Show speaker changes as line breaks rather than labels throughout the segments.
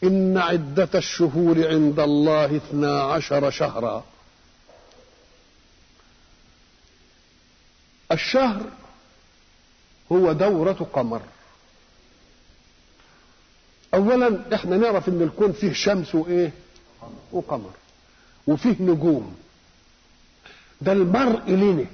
إن عدة الشهور عند الله اثنا عشر شهرا الشهر هو دورة قمر أولا احنا نعرف إن الكون فيه شمس وإيه وقمر وفيه نجوم ده المرء لنا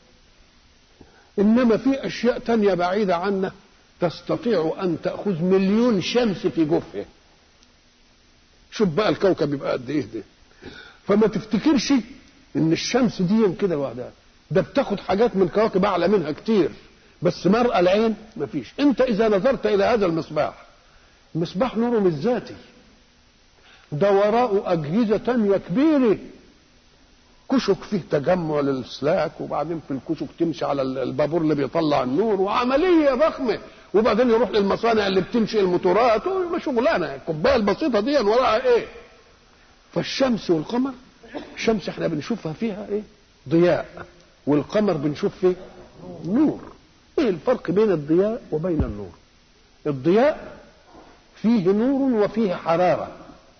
إنما في أشياء تانية بعيدة عنا تستطيع أن تأخذ مليون شمس في جوفها شوف بقى الكوكب يبقى قد ايه ده فما تفتكرش ان الشمس دي كده لوحدها ده بتاخد حاجات من كواكب اعلى منها كتير بس مرأى العين مفيش انت اذا نظرت الى هذا المصباح المصباح نوره مش ذاتي ده وراءه اجهزه تانية كبيره كشك فيه تجمع للسلاك وبعدين في الكشك تمشي على البابور اللي بيطلع النور وعمليه ضخمه وبعدين يروح للمصانع اللي بتنشئ الموتورات شغلانه الكوبايه البسيطه دي وراها ايه فالشمس والقمر الشمس احنا بنشوفها فيها ايه ضياء والقمر بنشوف فيه نور ايه الفرق بين الضياء وبين النور الضياء فيه نور وفيه حراره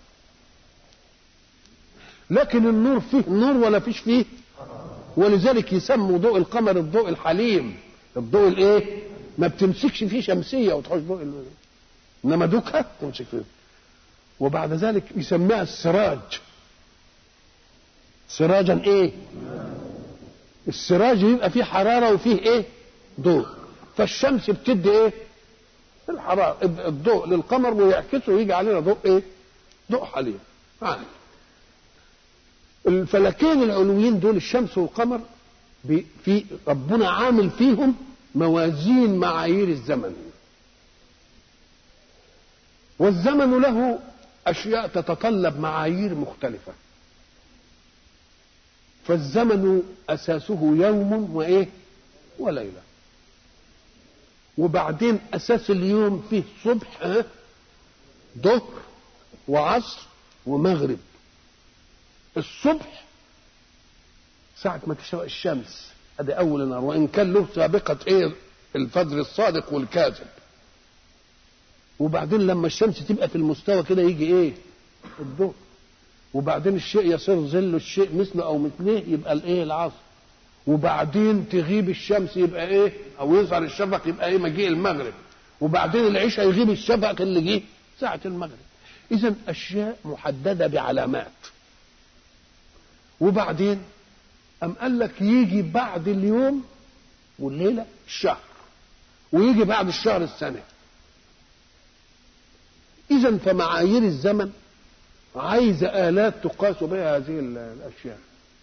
لكن النور فيه نور ولا فيش فيه ولذلك يسموا ضوء القمر الضوء الحليم الضوء الايه ما بتمسكش فيه شمسيه وتحوش ضوء ال... انما دوكها تمسك فيه وبعد ذلك يسميها السراج سراجا ايه السراج يبقى فيه حراره وفيه ايه ضوء فالشمس بتدي ايه الحراره الضوء للقمر ويعكسه ويجي علينا ضوء ايه ضوء حليم آه. الفلكين العلويين دول الشمس والقمر في ربنا عامل فيهم موازين معايير الزمن والزمن له اشياء تتطلب معايير مختلفه فالزمن اساسه يوم وايه وليله وبعدين اساس اليوم فيه صبح ظهر وعصر ومغرب الصبح ساعة ما تشرق الشمس ادي اول النهار وان كان له سابقة ايه الفجر الصادق والكاذب وبعدين لما الشمس تبقى في المستوى كده يجي ايه الظهر وبعدين الشيء يصير ظل الشيء مثله او مثليه يبقى الايه العصر وبعدين تغيب الشمس يبقى ايه او يظهر الشفق يبقى ايه مجيء المغرب وبعدين العشاء يغيب الشفق اللي جه ساعة المغرب اذا اشياء محددة بعلامات وبعدين أم قال لك يجي بعد اليوم والليلة الشهر ويجي بعد الشهر السنة إذا فمعايير الزمن عايزة آلات تقاس بها هذه الأشياء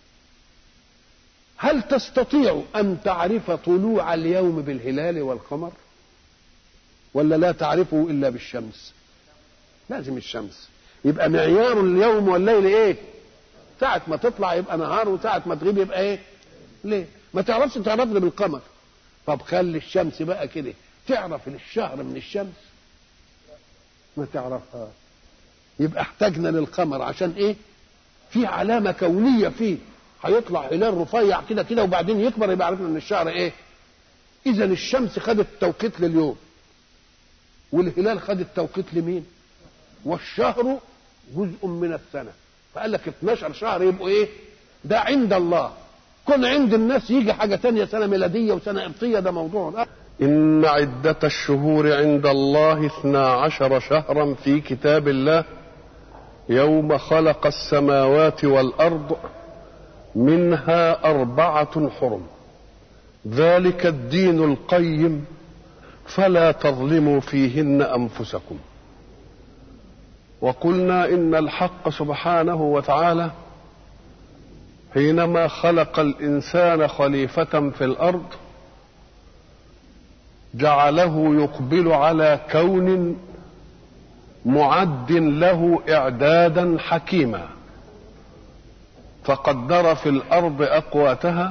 هل تستطيع أن تعرف طلوع اليوم بالهلال والقمر ولا لا تعرفه إلا بالشمس لازم الشمس يبقى معيار اليوم والليل إيه ساعة ما تطلع يبقى نهار وساعة ما تغيب يبقى ايه؟ ليه؟ ما تعرفش تعرفني بالقمر. طب خلي الشمس بقى كده تعرف الشهر من الشمس؟ ما تعرفها. يبقى احتاجنا للقمر عشان ايه؟ في علامة كونية فيه هيطلع هلال رفيع كده كده وبعدين يكبر يبقى عرفنا ان الشهر ايه؟ إذا الشمس خدت توقيت لليوم. والهلال خد التوقيت لمين؟ والشهر جزء من السنه فقال لك 12 شهر يبقوا ايه ده عند الله كن عند الناس يجي حاجة تانية سنة ميلادية وسنة قبطية ده موضوع إن عدة الشهور عند الله اثنا عشر شهرا في كتاب الله يوم خلق السماوات والأرض منها أربعة حرم ذلك الدين القيم فلا تظلموا فيهن أنفسكم وقلنا ان الحق سبحانه وتعالى حينما خلق الانسان خليفه في الارض جعله يقبل على كون معد له اعدادا حكيما فقدر في الارض اقواتها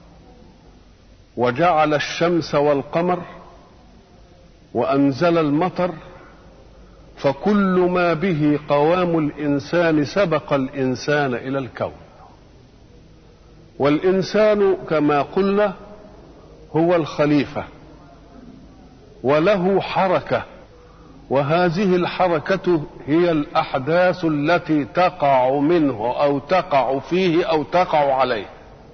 وجعل الشمس والقمر وانزل المطر فكل ما به قوام الانسان سبق الانسان الى الكون والانسان كما قلنا هو الخليفه وله حركه وهذه الحركة هي الأحداث التي تقع منه أو تقع فيه أو تقع عليه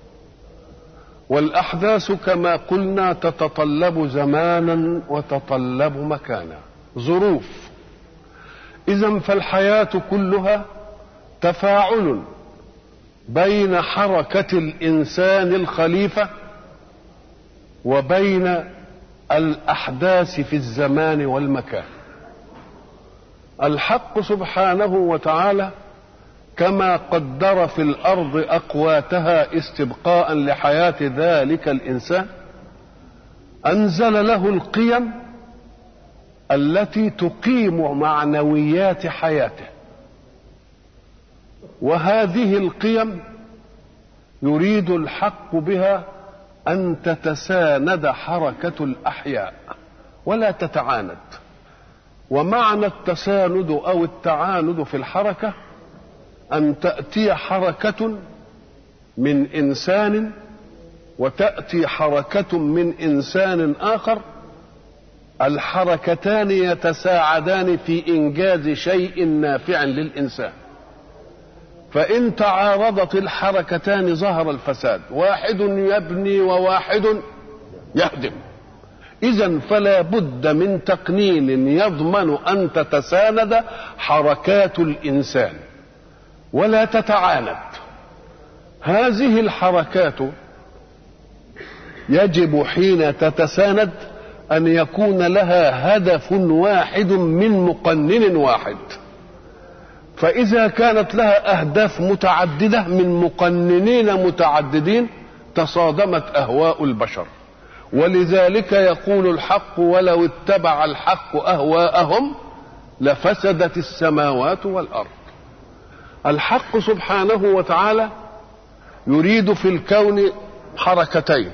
والأحداث كما قلنا تتطلب زمانا وتطلب مكانا ظروف إذا فالحياة كلها تفاعل بين حركة الإنسان الخليفة وبين الأحداث في الزمان والمكان الحق سبحانه وتعالى كما قدر في الارض اقواتها استبقاء لحياه ذلك الانسان انزل له القيم التي تقيم معنويات حياته وهذه القيم يريد الحق بها ان تتساند حركه الاحياء ولا تتعاند ومعنى التساند او التعاند في الحركه ان تاتي حركه من انسان وتاتي حركه من انسان اخر الحركتان يتساعدان في انجاز شيء نافع للانسان فان تعارضت الحركتان ظهر الفساد واحد يبني وواحد يهدم اذا فلا بد من تقنين يضمن ان تتساند حركات الانسان ولا تتعاند هذه الحركات يجب حين تتساند ان يكون لها هدف واحد من مقنن واحد فاذا كانت لها اهداف متعدده من مقننين متعددين تصادمت اهواء البشر ولذلك يقول الحق ولو اتبع الحق اهواءهم لفسدت السماوات والارض الحق سبحانه وتعالى يريد في الكون حركتين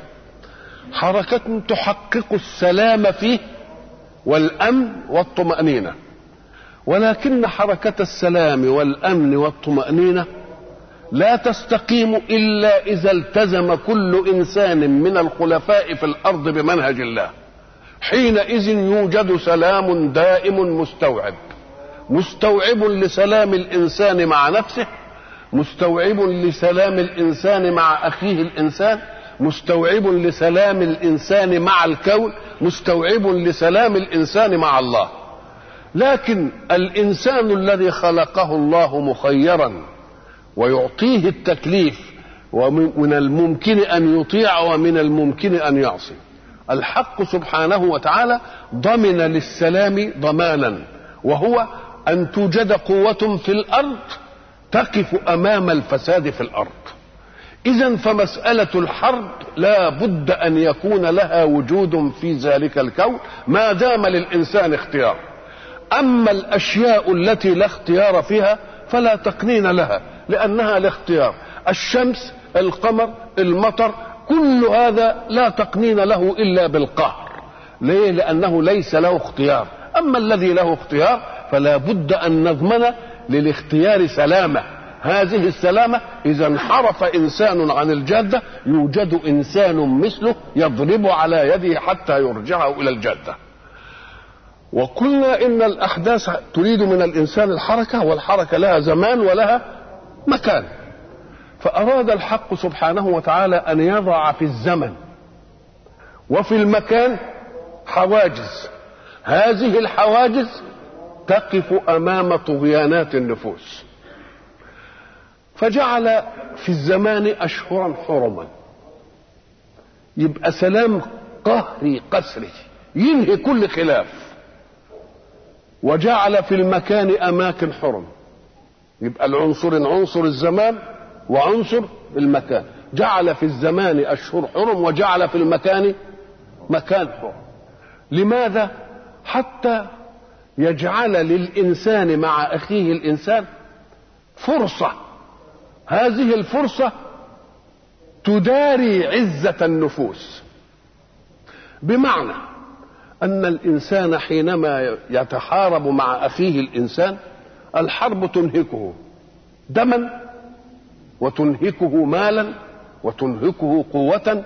حركة تحقق السلام فيه والأمن والطمأنينة ولكن حركة السلام والأمن والطمأنينة لا تستقيم إلا إذا التزم كل إنسان من الخلفاء في الأرض بمنهج الله حينئذ يوجد سلام دائم مستوعب مستوعب لسلام الإنسان مع نفسه مستوعب لسلام الإنسان مع أخيه الإنسان مستوعب لسلام الإنسان مع الكون مستوعب لسلام الإنسان مع الله لكن الإنسان الذي خلقه الله مخيرا ويعطيه التكليف ومن الممكن ان يطيع ومن الممكن ان يعصي الحق سبحانه وتعالى ضمن للسلام ضمانا وهو ان توجد قوه في الارض تقف امام الفساد في الارض اذا فمساله الحرب لا بد ان يكون لها وجود في ذلك الكون ما دام للانسان اختيار اما الاشياء التي لا اختيار فيها فلا تقنين لها لانها الاختيار الشمس القمر المطر كل هذا لا تقنين له الا بالقهر ليه لانه ليس له اختيار اما الذي له اختيار فلا بد ان نضمن للاختيار سلامه هذه السلامة إذا انحرف إنسان عن الجادة يوجد إنسان مثله يضرب على يده حتى يرجعه إلى الجادة وقلنا إن الأحداث تريد من الإنسان الحركة والحركة لها زمان ولها مكان فأراد الحق سبحانه وتعالى أن يضع في الزمن وفي المكان حواجز هذه الحواجز تقف أمام طغيانات النفوس فجعل في الزمان أشهرا حرما يبقى سلام قهري قسري ينهي كل خلاف وجعل في المكان أماكن حرم يبقى العنصرين عنصر الزمان وعنصر المكان جعل في الزمان أشهر حرم وجعل في المكان مكان حرم لماذا حتى يجعل للإنسان مع أخيه الإنسان فرصة هذه الفرصة تداري عزة النفوس بمعنى أن الإنسان حينما يتحارب مع أخيه الإنسان الحرب تنهكه دما وتنهكه مالا وتنهكه قوة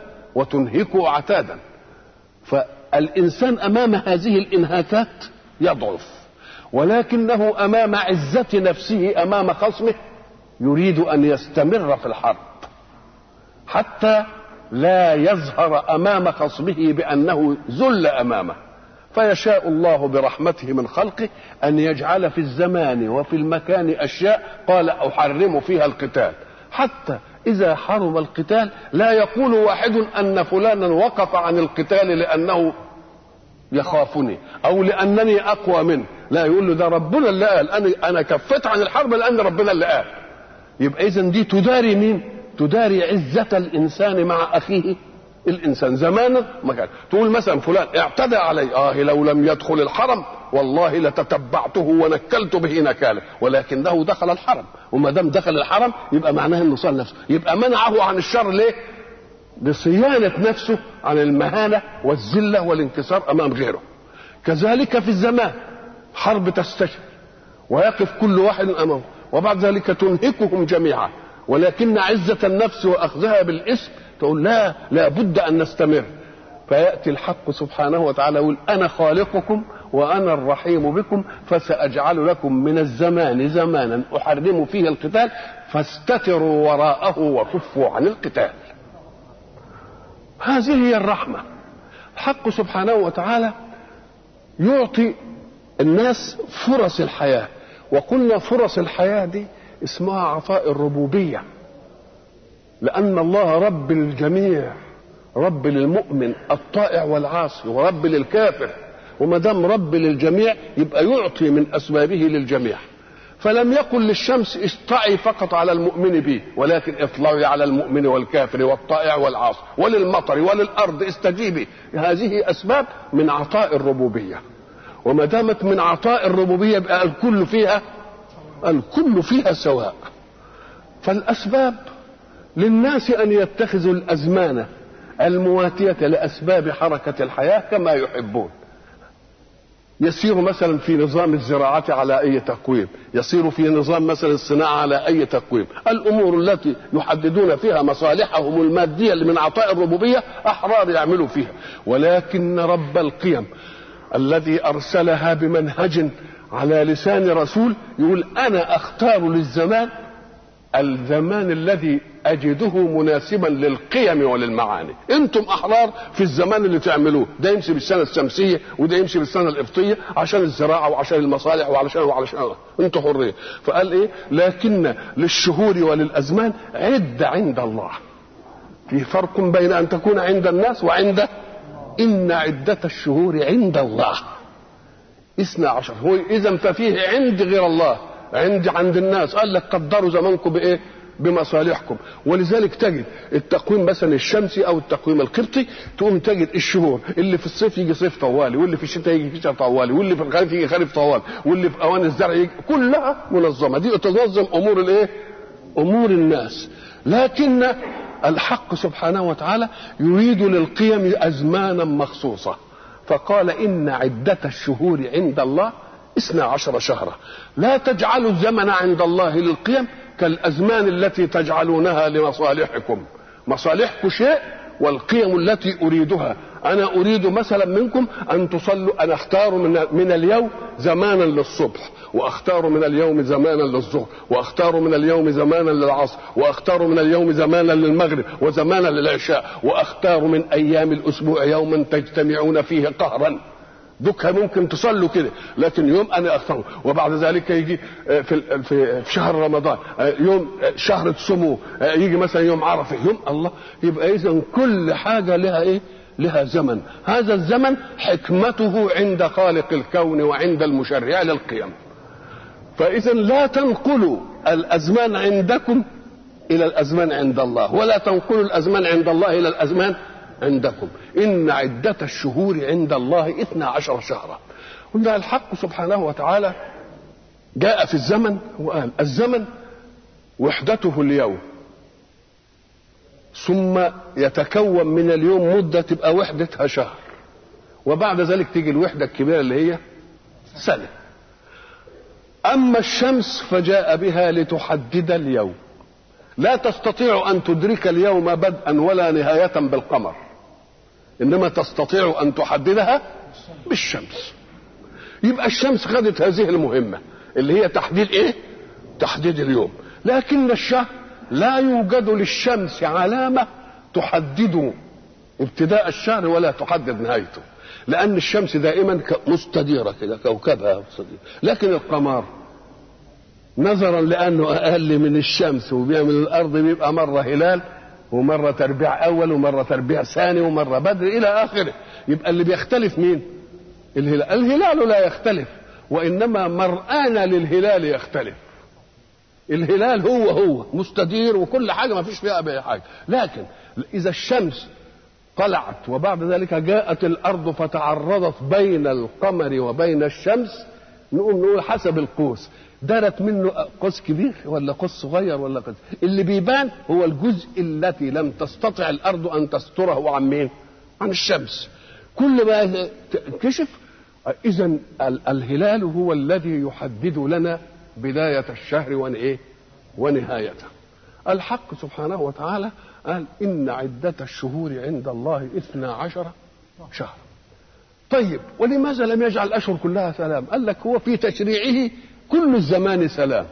وتنهكه عتادا فالإنسان أمام هذه الإنهاكات يضعف ولكنه امام عزه نفسه امام خصمه يريد ان يستمر في الحرب حتى لا يظهر امام خصمه بانه ذل امامه فيشاء الله برحمته من خلقه ان يجعل في الزمان وفي المكان اشياء قال احرم فيها القتال حتى اذا حرم القتال لا يقول واحد ان فلانا وقف عن القتال لانه يخافني او لانني اقوى منه لا يقول له ده ربنا اللي قال انا انا كفيت عن الحرب لان ربنا اللي قال يبقى اذا دي تداري مين تداري عزه الانسان مع اخيه الانسان زمانا ما كان تقول مثلا فلان اعتدى علي اه لو لم يدخل الحرم والله لتتبعته ونكلت به نكاله ولكنه دخل الحرم وما دام دخل الحرم يبقى معناه انه صان نفسه يبقى منعه عن الشر ليه بصيانه نفسه عن المهانه والذله والانكسار امام غيره كذلك في الزمان حرب تستشر ويقف كل واحد امامه وبعد ذلك تنهكهم جميعا ولكن عزة النفس وأخذها بالاسم تقول لا لا بد أن نستمر فيأتي الحق سبحانه وتعالى يقول أنا خالقكم وأنا الرحيم بكم فسأجعل لكم من الزمان زمانا أحرم فيه القتال فاستتروا وراءه وكفوا عن القتال هذه هي الرحمة الحق سبحانه وتعالى يعطي الناس فرص الحياة وقلنا فرص الحياة دي اسمها عطاء الربوبية لأن الله رب للجميع رب للمؤمن الطائع والعاصي ورب للكافر وما دام رب للجميع يبقى يعطي من أسبابه للجميع فلم يقل للشمس اسطعي فقط على المؤمن به ولكن اطلعي على المؤمن والكافر والطائع والعاصي وللمطر وللأرض استجيبي هذه أسباب من عطاء الربوبية وما دامت من عطاء الربوبية يبقى الكل فيها الكل فيها سواء فالأسباب للناس أن يتخذوا الأزمان المواتية لأسباب حركة الحياة كما يحبون يسير مثلا في نظام الزراعة على أي تقويم يسير في نظام مثلا الصناعة على أي تقويم الأمور التي يحددون فيها مصالحهم المادية اللي من عطاء الربوبية أحرار يعملوا فيها ولكن رب القيم الذي أرسلها بمنهج على لسان رسول يقول انا اختار للزمان الزمان الذي اجده مناسبا للقيم وللمعاني انتم احرار في الزمان اللي تعملوه ده يمشي بالسنه الشمسيه وده يمشي بالسنه القبطيه عشان الزراعه وعشان المصالح وعلشان وعلشان انتم حرين فقال ايه لكن للشهور وللازمان عد عند الله في فرق بين ان تكون عند الناس وعند ان عده الشهور عند الله اثنا عشر هو اذا ففيه عند غير الله عند عند الناس قال لك قدروا زمانكم بايه بمصالحكم ولذلك تجد التقويم مثلا الشمسي او التقويم القبطي تقوم تجد الشهور اللي في الصيف يجي صيف طوالي واللي في الشتاء يجي شتاء طوالي واللي في الخريف يجي خريف طوالي واللي في اوان الزرع يجي كلها منظمه دي تنظم امور الايه امور الناس لكن الحق سبحانه وتعالى يريد للقيم ازمانا مخصوصه فقال إن عدة الشهور عند الله اثنا عشر شهرا لا تجعلوا الزمن عند الله للقيم كالأزمان التي تجعلونها لمصالحكم مصالحكم شيء والقيم التي أريدها أنا أريد مثلا منكم أن تصلوا أنا أختار من, من اليوم زمانا للصبح وأختار من اليوم زمانا للظهر وأختار من اليوم زمانا للعصر وأختار من اليوم زمانا للمغرب وزمانا للعشاء وأختار من أيام الأسبوع يوما تجتمعون فيه قهرا دكها ممكن تصلوا كده لكن يوم انا اختاره وبعد ذلك يجي في في شهر رمضان يوم شهر تصوموه يجي مثلا يوم عرفه يوم الله يبقى اذا كل حاجه لها ايه؟ لها زمن هذا الزمن حكمته عند خالق الكون وعند المشرع للقيم فاذا لا تنقلوا الازمان عندكم الى الازمان عند الله ولا تنقلوا الازمان عند الله الى الازمان عندكم إن عدة الشهور عند الله اثنا عشر شهرا قلنا الحق سبحانه وتعالى جاء في الزمن وقال الزمن وحدته اليوم ثم يتكون من اليوم مدة تبقى وحدتها شهر وبعد ذلك تيجي الوحدة الكبيرة اللي هي سنة أما الشمس فجاء بها لتحدد اليوم لا تستطيع أن تدرك اليوم بدءا ولا نهاية بالقمر إنما تستطيع أن تحددها بالشمس يبقى الشمس خدت هذه المهمة اللي هي تحديد ايه تحديد اليوم لكن الشهر لا يوجد للشمس علامة تحدد ابتداء الشهر ولا تحدد نهايته لأن الشمس دائما مستديرة كده كوكبها مستدير لكن القمر نظرا لأنه أقل من الشمس وبيعمل الأرض بيبقى مرة هلال ومرة تربيع أول ومرة تربيع ثاني ومرة بدر إلى آخره يبقى اللي بيختلف مين؟ الهلال الهلال لا يختلف وإنما مرآن للهلال يختلف الهلال هو هو مستدير وكل حاجة ما فيش فيها أي حاجة لكن إذا الشمس طلعت وبعد ذلك جاءت الأرض فتعرضت بين القمر وبين الشمس نقوم نقول حسب القوس دارت منه قوس كبير ولا قوس صغير ولا قوس اللي بيبان هو الجزء التي لم تستطع الأرض أن تستره عن مين عن الشمس كل ما تنكشف إذا الهلال هو الذي يحدد لنا بداية الشهر وإيه ونهايته الحق سبحانه وتعالى قال إن عدة الشهور عند الله إثنا عشر شهر طيب ولماذا لم يجعل الأشهر كلها سلام قال لك هو في تشريعه كل الزمان سلام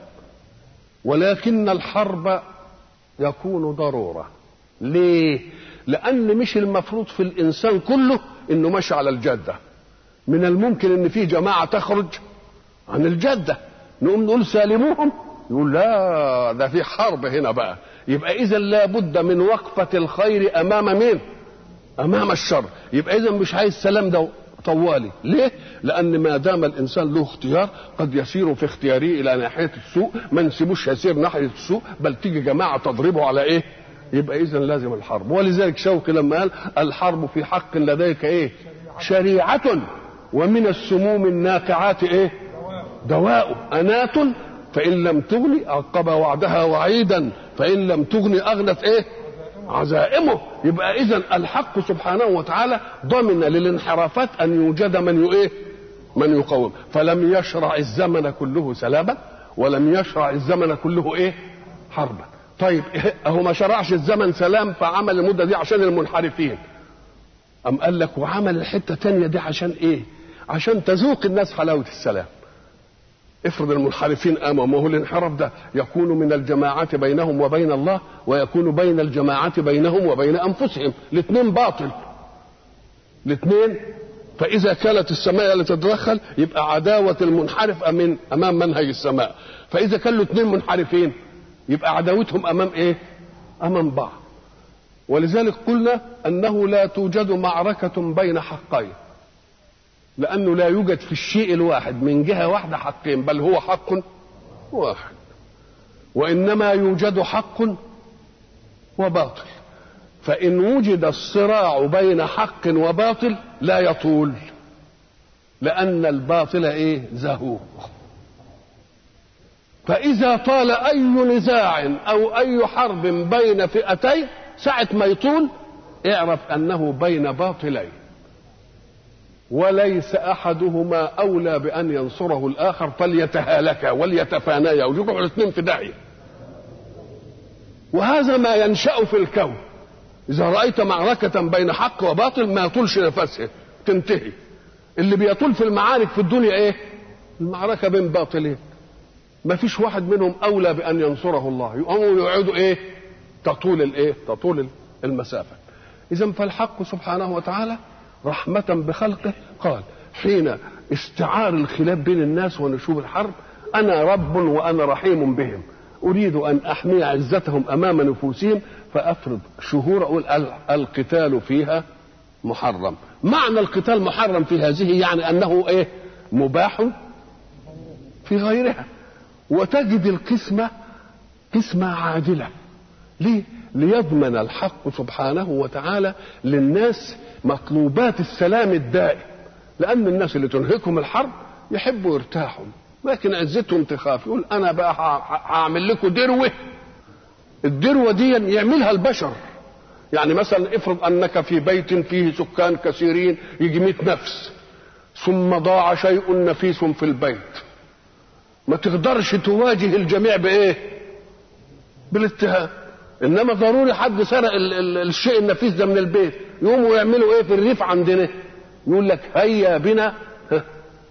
ولكن الحرب يكون ضرورة ليه لأن مش المفروض في الإنسان كله إنه ماشي على الجدة من الممكن إن في جماعة تخرج عن الجدة نقوم نقول سالموهم يقول لا ده في حرب هنا بقى يبقى اذا لابد من وقفه الخير امام مين امام الشر يبقى اذا مش عايز سلام ده طوالي ليه لان ما دام الانسان له اختيار قد يسير في اختياره الى ناحيه السوء ما نسيبوش يسير ناحيه السوء بل تيجي جماعه تضربه على ايه يبقى اذا لازم الحرب ولذلك شوقي لما قال الحرب في حق لديك ايه شريعه ومن السموم الناقعات ايه دواء أنات فإن لم تغني عقب وعدها وعيدا فإن لم تغني أغنت إيه عزائمه يبقى إذا الحق سبحانه وتعالى ضمن للانحرافات أن يوجد من إيه من يقوم فلم يشرع الزمن كله سلاما ولم يشرع الزمن كله إيه حربا طيب هو ما شرعش الزمن سلام فعمل المدة دي عشان المنحرفين أم قال لك وعمل الحتة تانية دي عشان إيه عشان تذوق الناس حلاوة السلام افرض المنحرفين قاموا ما هو الانحراف ده يكون من الجماعات بينهم وبين الله ويكون بين الجماعات بينهم وبين انفسهم الاثنين باطل الاثنين فاذا كانت السماء اللي تتدخل يبقى عداوه المنحرف امين امام منهج السماء فاذا كانوا الاثنين منحرفين يبقى عداوتهم امام ايه امام بعض ولذلك قلنا انه لا توجد معركه بين حقين لأنه لا يوجد في الشيء الواحد من جهة واحدة حقين بل هو حق واحد وإنما يوجد حق وباطل فإن وجد الصراع بين حق وباطل لا يطول لأن الباطل إيه زهوق فإذا طال أي نزاع أو أي حرب بين فئتين ساعة ما يطول اعرف أنه بين باطلين وليس احدهما اولى بان ينصره الاخر فليتهالكا وليتفانيا ويقعوا الاثنين في داهيه وهذا ما ينشا في الكون اذا رايت معركه بين حق وباطل ما يطولش نفسها تنتهي اللي بيطول في المعارك في الدنيا ايه المعركه بين باطلين ما فيش واحد منهم اولى بان ينصره الله يقوموا يقعدوا ايه تطول الايه تطول المسافه اذا فالحق سبحانه وتعالى رحمة بخلقه قال حين استعار الخلاف بين الناس ونشوب الحرب أنا رب وأنا رحيم بهم أريد أن أحمي عزتهم أمام نفوسهم فأفرض شهور أقول القتال فيها محرم معنى القتال محرم في هذه يعني أنه إيه مباح في غيرها وتجد القسمة قسمة عادلة ليه ليضمن الحق سبحانه وتعالى للناس مطلوبات السلام الدائم لان الناس اللي تنهكهم الحرب يحبوا يرتاحوا لكن عزتهم تخاف يقول انا بقى هعمل لكم دروه الدروه دي يعملها البشر يعني مثلا افرض انك في بيت فيه سكان كثيرين يجي 100 نفس ثم ضاع شيء نفيس في البيت ما تقدرش تواجه الجميع بايه بالاتهام انما ضروري حد سرق ال- ال- الشيء النفيس ده من البيت يقوموا يعملوا ايه في الريف عندنا يقول لك هيا بنا ها،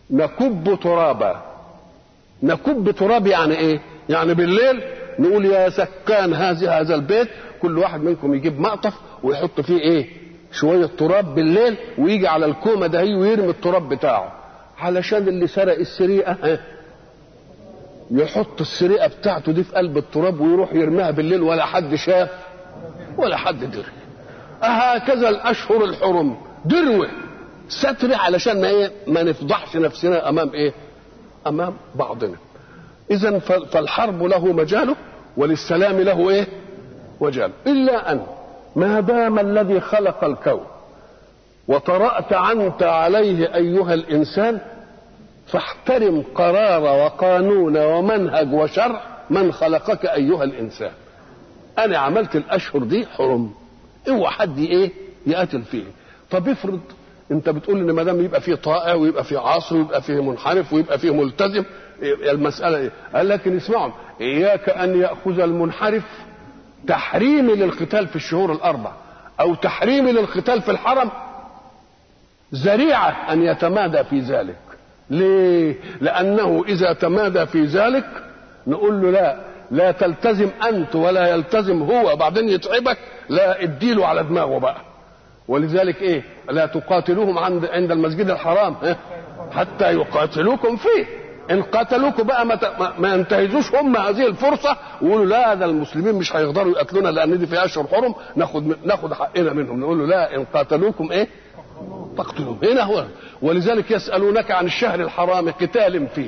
نكب ترابا نكب تراب يعني ايه يعني بالليل نقول يا سكان هذا هذا البيت كل واحد منكم يجيب مقطف ويحط فيه ايه شويه تراب بالليل ويجي على الكومه ده ويرمي التراب بتاعه علشان اللي سرق السرقه ها يحط السرقه بتاعته دي في قلب التراب ويروح يرميها بالليل ولا حد شاف ولا حد دري هكذا الاشهر الحرم دروه ستر علشان ما ايه ما نفضحش نفسنا امام ايه امام بعضنا اذا فالحرب له مجاله وللسلام له ايه وجاله الا ان ما دام الذي خلق الكون وطرأت عنت عليه ايها الانسان فاحترم قرار وقانون ومنهج وشرع من خلقك ايها الانسان انا عملت الاشهر دي حرم اوعى حد ايه يقاتل فيه طب افرض انت بتقول ان ما دام يبقى فيه طائع ويبقى فيه عاصي ويبقى فيه منحرف ويبقى فيه ملتزم المساله ايه؟ قال لكن اسمعوا اياك ان ياخذ المنحرف تحريمي للقتال في الشهور الاربع او تحريمي للقتال في الحرم ذريعه ان يتمادى في ذلك ليه لانه اذا تمادى في ذلك نقول له لا لا تلتزم انت ولا يلتزم هو وبعدين يتعبك لا اديله على دماغه بقى ولذلك ايه لا تقاتلوهم عند عند المسجد الحرام إيه؟ حتى يقاتلوكم فيه ان قاتلوكم بقى ما, ما ينتهزوش هم هذه الفرصه ويقولوا لا ده المسلمين مش هيقدروا يقتلونا لان دي في اشهر حرم ناخد ناخد حقنا منهم نقول له لا ان قاتلوكم ايه فاقتلوهم هنا هو ولذلك يسالونك عن الشهر الحرام قتال فيه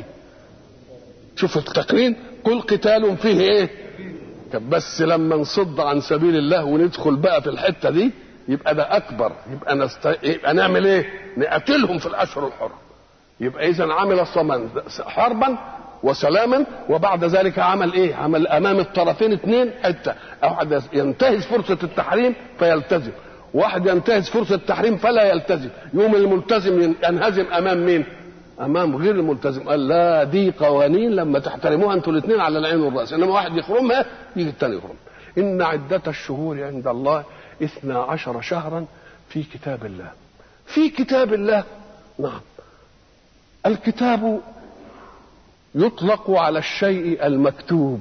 شوف التقرين كل قتال فيه ايه بس لما نصد عن سبيل الله وندخل بقى في الحته دي يبقى ده اكبر يبقى نست... يبقى نعمل ايه نقتلهم في الاشهر الحرم يبقى اذا عمل الصمن حربا وسلاما وبعد ذلك عمل ايه عمل امام الطرفين اثنين حته واحد ينتهز فرصه التحريم فيلتزم واحد ينتهز فرصه التحريم فلا يلتزم يوم الملتزم ينهزم امام مين امام غير الملتزم قال لا دي قوانين لما تحترموها انتوا الاثنين على العين والراس انما واحد يخرمها يجي الثاني يخرم ان عده الشهور عند الله اثنا عشر شهرا في كتاب الله في كتاب الله نعم الكتاب يطلق على الشيء المكتوب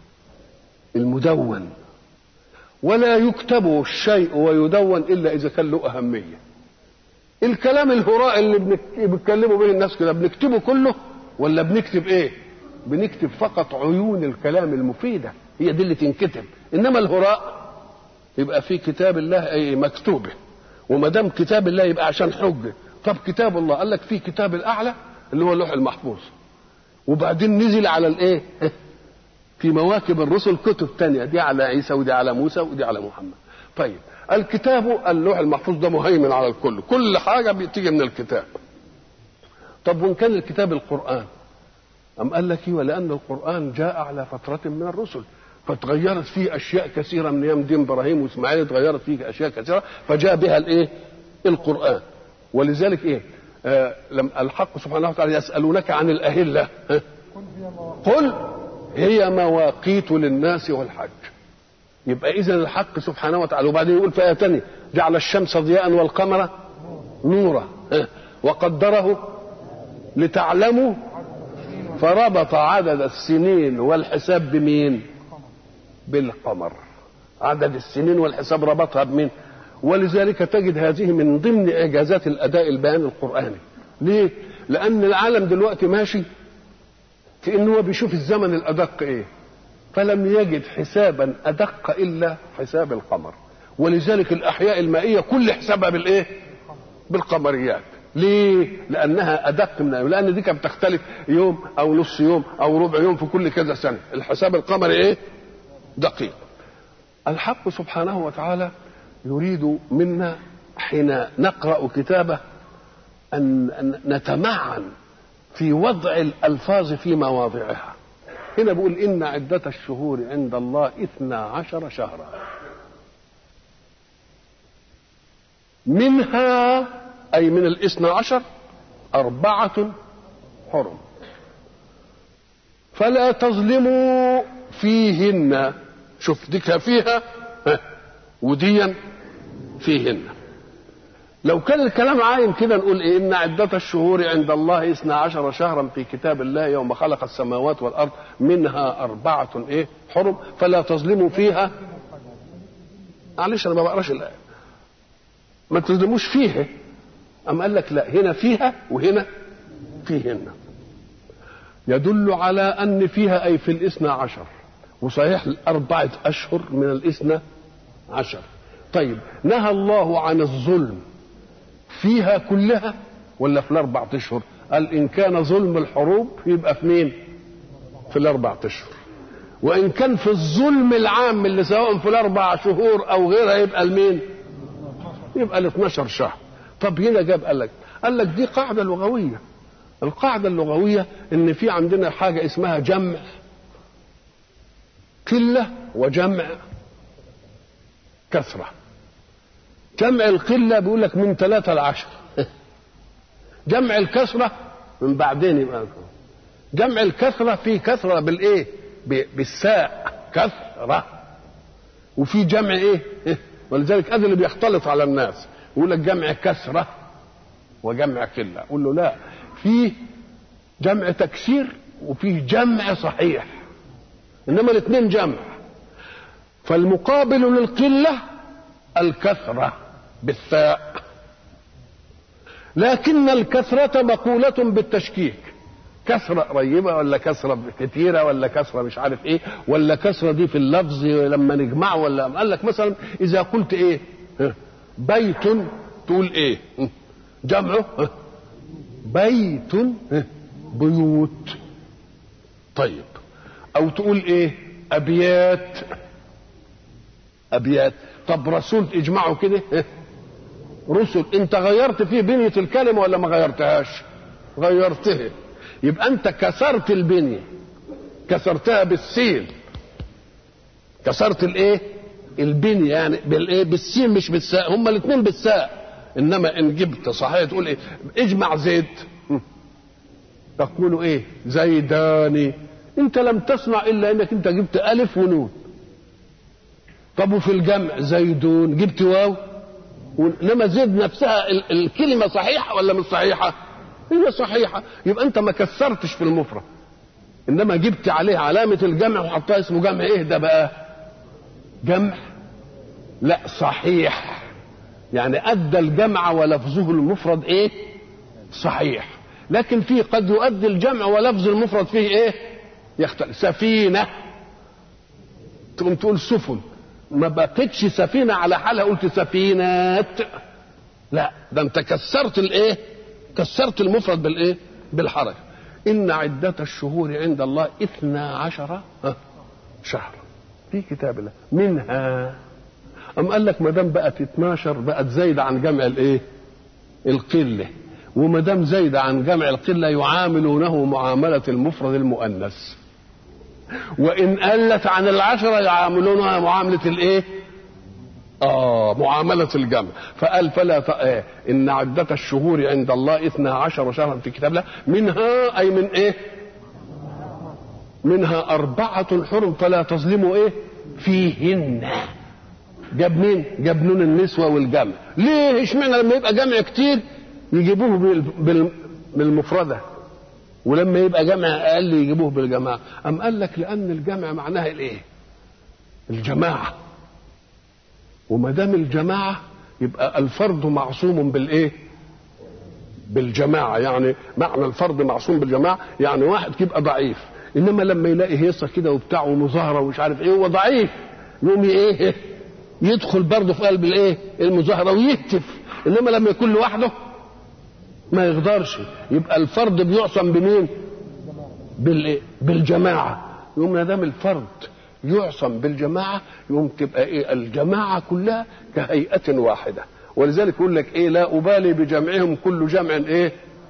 المدون ولا يكتب الشيء ويدون الا اذا كان له اهميه الكلام الهراء اللي بيتكلموا به الناس كده بنكتبه كله ولا بنكتب ايه بنكتب فقط عيون الكلام المفيده هي دي اللي تنكتب انما الهراء يبقى في كتاب الله اي مكتوبه وما دام كتاب الله يبقى عشان حجه طب كتاب الله قال لك في كتاب الاعلى اللي هو اللوح المحفوظ وبعدين نزل على الايه في مواكب الرسل كتب تانية دي على عيسى ودي على موسى ودي على محمد طيب الكتاب اللوح المحفوظ ده مهيمن على الكل كل حاجة بتيجي من الكتاب طب وإن كان الكتاب القرآن أم قال لك إيه ولأن القرآن جاء على فترة من الرسل فتغيرت فيه أشياء كثيرة من أيام دين إبراهيم وإسماعيل اتغيرت فيه أشياء كثيرة فجاء بها الإيه القرآن ولذلك إيه آه لما الحق سبحانه وتعالى يسألونك عن الأهلة آه قل هي مواقيت للناس والحج يبقى اذا الحق سبحانه وتعالى وبعدين يقول في ايه ثانيه جعل الشمس ضياء والقمر نورا وقدره لتعلموا فربط عدد السنين والحساب بمين بالقمر عدد السنين والحساب ربطها بمين ولذلك تجد هذه من ضمن اعجازات الاداء البيان القراني ليه لان العالم دلوقتي ماشي في انه هو بيشوف الزمن الادق ايه فلم يجد حسابا ادق الا حساب القمر ولذلك الاحياء المائيه كل حسابها بالايه بالقمريات ليه لانها ادق من لان دي كانت بتختلف يوم او نص يوم او ربع يوم في كل كذا سنه الحساب القمري ايه دقيق الحق سبحانه وتعالى يريد منا حين نقرا كتابه ان نتمعن في وضع الألفاظ في مواضعها هنا بيقول إن عدة الشهور عند الله إثنا عشر شهرا منها أي من الاثنى عشر أربعة حرم فلا تظلموا فيهن شوف ديك فيها وديا فيهن لو كان الكلام عايم كده نقول ايه ان عدة الشهور عند الله اثنا عشر شهرا في كتاب الله يوم خلق السماوات والارض منها اربعة ايه حرم فلا تظلموا فيها معلش انا ما بقراش الايه ما تظلموش فيها أم قال لك لا هنا فيها وهنا فيهن يدل على أن فيها أي في الاثنى عشر وصحيح أربعة أشهر من الاثنى عشر طيب نهى الله عن الظلم فيها كلها ولا في الأربعة أشهر قال إن كان ظلم الحروب يبقى في مين في الأربعة أشهر وإن كان في الظلم العام اللي سواء في الأربع شهور أو غيرها يبقى المين يبقى ال 12 شهر طب هنا جاب قال لك قال لك دي قاعدة لغوية القاعدة اللغوية إن في عندنا حاجة اسمها جمع قلة وجمع كثرة جمع القلة بيقول لك من ثلاثة لعشر جمع الكثرة من بعدين يبقى جمع الكثرة في كثرة بالإيه؟ بالساء كثرة وفي جمع إيه؟ ولذلك هذا اللي بيختلط على الناس يقول لك جمع كثرة وجمع قلة أقول له لا في جمع تكسير وفي جمع صحيح إنما الاثنين جمع فالمقابل للقلة الكثرة بالثاء لكن الكثرة مقولة بالتشكيك كثرة قريبة ولا كثرة كثيرة ولا كثرة مش عارف ايه ولا كثرة دي في اللفظ لما نجمعه ولا قال لك مثلا إذا قلت ايه بيت تقول ايه جمعه بيت بيوت طيب او تقول ايه ابيات ابيات طب رسول اجمعه كده رسل انت غيرت فيه بنية الكلمة ولا ما غيرتهاش غيرتها يبقى انت كسرت البنية كسرتها بالسين كسرت الايه البنية يعني بالايه بالسين مش بالساء هما الاثنين بالساء انما ان جبت صحيح تقول ايه اجمع زيد تقول ايه زيداني انت لم تصنع الا انك انت جبت الف ونون طب وفي الجمع زيدون جبت واو انما زيد نفسها الكلمه صحيحه ولا مش صحيحه هي صحيحه يبقى انت ما كسرتش في المفرد انما جبت عليه علامه الجمع وحطها اسمه جمع ايه ده بقى جمع لا صحيح يعني ادى الجمع ولفظه المفرد ايه صحيح لكن في قد يؤدي الجمع ولفظ المفرد فيه ايه يختلف سفينه تقوم تقول سفن ما بقتش سفينه على حالها قلت سفينات لا ده انت كسرت الايه كسرت المفرد بالايه بالحركه ان عده الشهور عند الله اثنا عشر شهر في كتاب الله منها أم قال لك ما دام بقت 12 بقت زايدة عن جمع الإيه؟ القلة وما دام زايدة عن جمع القلة يعاملونه معاملة المفرد المؤنث وإن قلت عن العشرة يعاملونها معاملة الإيه؟ آه معاملة الجمع فقال فلا ت... إيه؟ إن عدة الشهور عند الله اثنا عشر شهرا في كتاب الله منها أي من إيه؟ منها أربعة حرم فلا تظلموا إيه؟ فيهن جاب مين؟ جاب نون النسوة والجمع ليه اشمعنى لما يبقى جمع كتير يجيبوه بال... بالمفردة ولما يبقى جمع أقل يجيبوه بالجماعة أم قال لك لأن الجمع معناها الإيه؟ الجماعة وما دام الجماعة يبقى الفرد معصوم بالإيه؟ بالجماعة يعني معنى الفرد معصوم بالجماعة يعني واحد يبقى ضعيف إنما لما يلاقي هيصة كده وبتاع ومظاهرة ومش عارف إيه هو ضعيف يقوم إيه؟ يدخل برضه في قلب الايه المظاهره ويهتف انما لما يكون لوحده ما يقدرش يبقى الفرد بيعصم بمين بالايه بالجماعه يقوم ما دام الفرد يعصم بالجماعه يقوم تبقى ايه الجماعه كلها كهيئه واحده ولذلك يقول لك ايه لا ابالي بجمعهم كل جمع ايه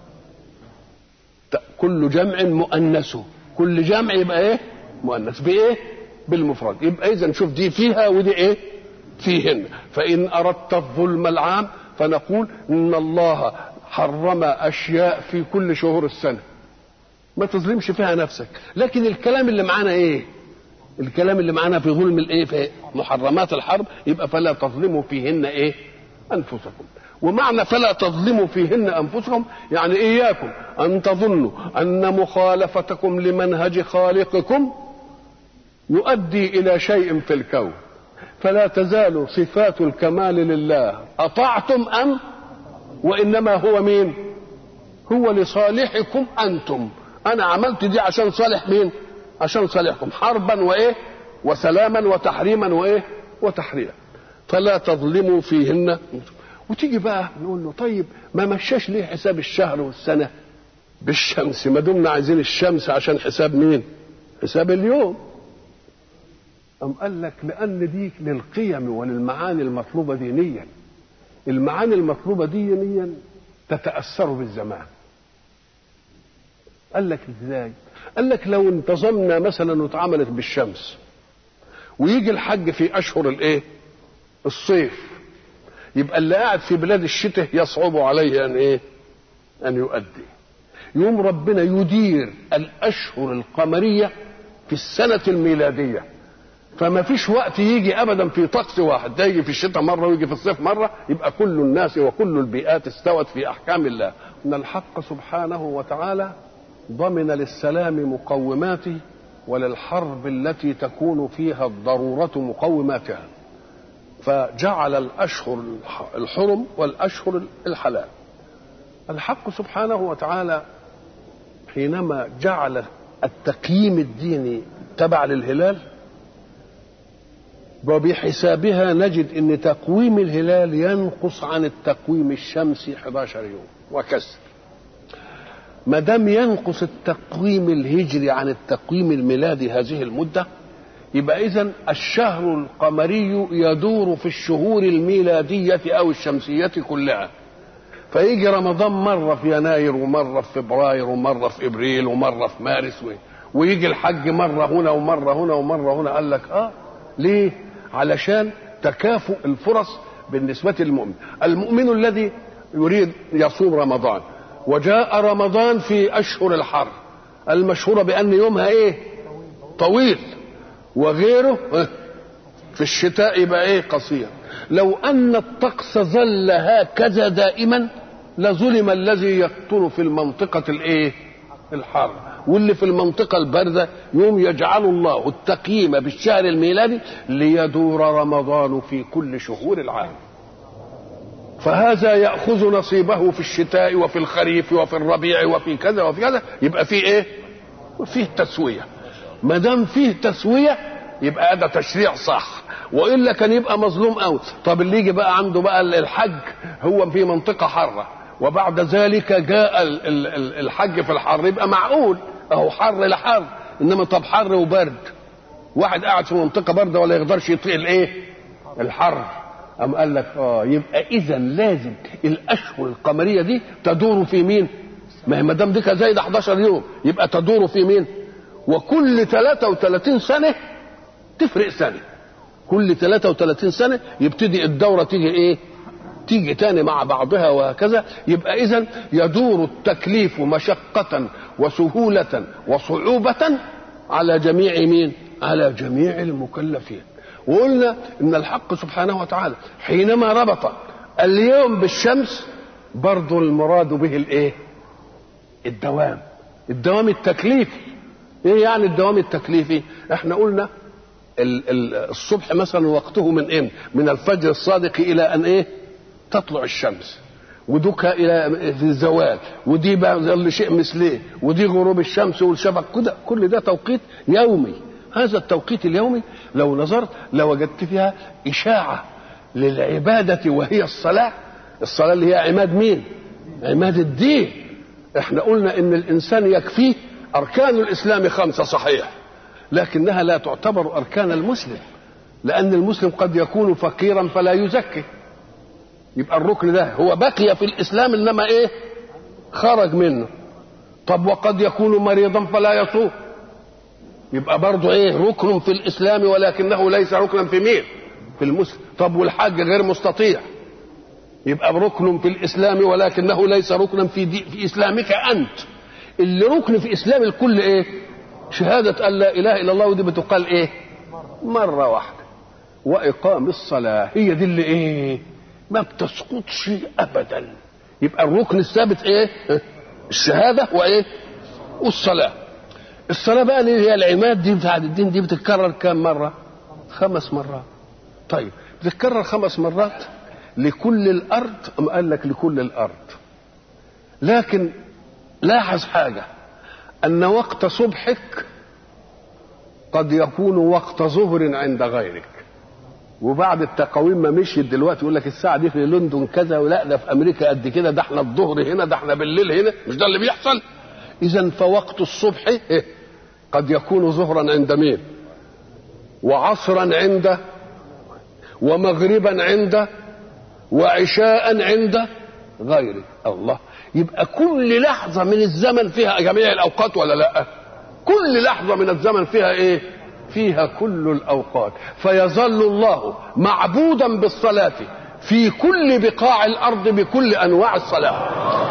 كل جمع مؤنثه كل جمع يبقى ايه مؤنث بايه بالمفرد يبقى اذا شوف دي فيها ودي ايه فيهن فإن أردت الظلم العام فنقول إن الله حرم أشياء في كل شهور السنة ما تظلمش فيها نفسك لكن الكلام اللي معانا إيه الكلام اللي معانا في ظلم الإيه في محرمات الحرب يبقى فلا تظلموا فيهن إيه أنفسكم ومعنى فلا تظلموا فيهن انفسكم يعني اياكم ان تظنوا ان مخالفتكم لمنهج خالقكم يؤدي الى شيء في الكون فلا تزال صفات الكمال لله اطعتم ام وانما هو مين هو لصالحكم انتم انا عملت دي عشان صالح مين عشان صالحكم حربا وايه وسلاما وتحريما وايه وتحريرا فلا تظلموا فيهن وتيجي بقى نقول له طيب ما مشاش ليه حساب الشهر والسنه بالشمس ما دمنا عايزين الشمس عشان حساب مين حساب اليوم أم قال لك لأن دي للقيم وللمعاني المطلوبة دينيا المعاني المطلوبة دينيا تتأثر بالزمان قال لك ازاي قال لك لو انتظمنا مثلا واتعملت بالشمس ويجي الحج في اشهر الايه الصيف يبقى اللي قاعد في بلاد الشتاء يصعب عليه ان ايه ان يؤدي يوم ربنا يدير الاشهر القمريه في السنه الميلاديه فما فيش وقت يجي ابدا في طقس واحد ده يجي في الشتاء مره ويجي في الصيف مره يبقى كل الناس وكل البيئات استوت في احكام الله ان الحق سبحانه وتعالى ضمن للسلام مقوماته وللحرب التي تكون فيها الضروره مقوماتها فجعل الاشهر الحرم والاشهر الحلال الحق سبحانه وتعالى حينما جعل التقييم الديني تبع للهلال وبحسابها نجد ان تقويم الهلال ينقص عن التقويم الشمسي 11 يوم وكسر ما دام ينقص التقويم الهجري عن التقويم الميلادي هذه المده يبقى اذا الشهر القمري يدور في الشهور الميلاديه او الشمسيه كلها فيجي رمضان مره في يناير ومره في فبراير ومره في ابريل ومره في مارس ويجي الحج مره هنا ومره هنا ومره هنا قال لك اه ليه علشان تكافؤ الفرص بالنسبة للمؤمن المؤمن الذي يريد يصوم رمضان وجاء رمضان في أشهر الحر المشهورة بأن يومها إيه طويل وغيره في الشتاء يبقى إيه قصير لو أن الطقس ظل هكذا دائما لظلم الذي يقطن في المنطقة الإيه الحر واللي في المنطقة الباردة يوم يجعل الله التقييم بالشهر الميلادي ليدور رمضان في كل شهور العام فهذا يأخذ نصيبه في الشتاء وفي الخريف وفي الربيع وفي كذا وفي كذا يبقى فيه ايه فيه تسوية ما دام فيه تسوية يبقى هذا تشريع صح والا كان يبقى مظلوم قوي طب اللي يجي بقى عنده بقى الحج هو في منطقه حاره وبعد ذلك جاء الحج في الحر يبقى معقول اهو حر لحر انما طب حر وبرد واحد قاعد في منطقه بارده ولا يقدرش يطيق الايه الحر أم قال لك اه يبقى اذا لازم الاشهر القمريه دي تدور في مين ما هي ما دام دي زايده 11 يوم يبقى تدور في مين وكل 33 سنه تفرق سنه كل 33 سنه يبتدي الدوره تيجي ايه تيجي تاني مع بعضها وهكذا يبقى اذا يدور التكليف مشقة وسهولة وصعوبة على جميع مين؟ على جميع المكلفين. وقلنا ان الحق سبحانه وتعالى حينما ربط اليوم بالشمس برضو المراد به الايه؟ الدوام. الدوام التكليفي. ايه يعني الدوام التكليفي؟ احنا قلنا الصبح مثلا وقته من ايه؟ من الفجر الصادق الى ان ايه؟ تطلع الشمس ودك الى في الزوال ودي بقى شيء مثليه ودي غروب الشمس والشفق كده كل ده توقيت يومي هذا التوقيت اليومي لو نظرت لوجدت فيها اشاعه للعباده وهي الصلاه الصلاه اللي هي عماد مين عماد الدين احنا قلنا ان الانسان يكفيه اركان الاسلام خمسه صحيح لكنها لا تعتبر اركان المسلم لان المسلم قد يكون فقيرا فلا يزكي يبقى الركن ده هو بقي في الاسلام انما ايه خرج منه طب وقد يكون مريضا فلا يصوم يبقى برضه ايه ركن في الاسلام ولكنه ليس ركنا في مين في المسلم طب والحج غير مستطيع يبقى ركن في الاسلام ولكنه ليس ركنا في, دي في اسلامك انت اللي ركن في اسلام الكل ايه شهادة أن لا إله إلا الله ودي بتقال إيه مرة واحدة وإقام الصلاة هي دي اللي إيه ما بتسقطش ابدا يبقى الركن الثابت ايه الشهاده وايه والصلاه الصلاه بقى اللي هي العماد دي بتاعت الدين دي بتتكرر كام مره خمس مرات طيب بتتكرر خمس مرات لكل الارض ام قال لك لكل الارض لكن لاحظ حاجه ان وقت صبحك قد يكون وقت ظهر عند غيرك وبعد التقاويم ما مشيت دلوقتي يقول لك الساعه دي في لندن كذا ولا ده في امريكا قد كده ده احنا الظهر هنا ده احنا بالليل هنا مش ده اللي بيحصل اذا فوقت الصبح إيه؟ قد يكون ظهرا عند مين وعصرا عند ومغربا عند وعشاء عند غيره الله يبقى كل لحظة من الزمن فيها جميع الأوقات ولا لا كل لحظة من الزمن فيها إيه فيها كل الأوقات فيظل الله معبودا بالصلاة في كل بقاع الأرض بكل أنواع الصلاة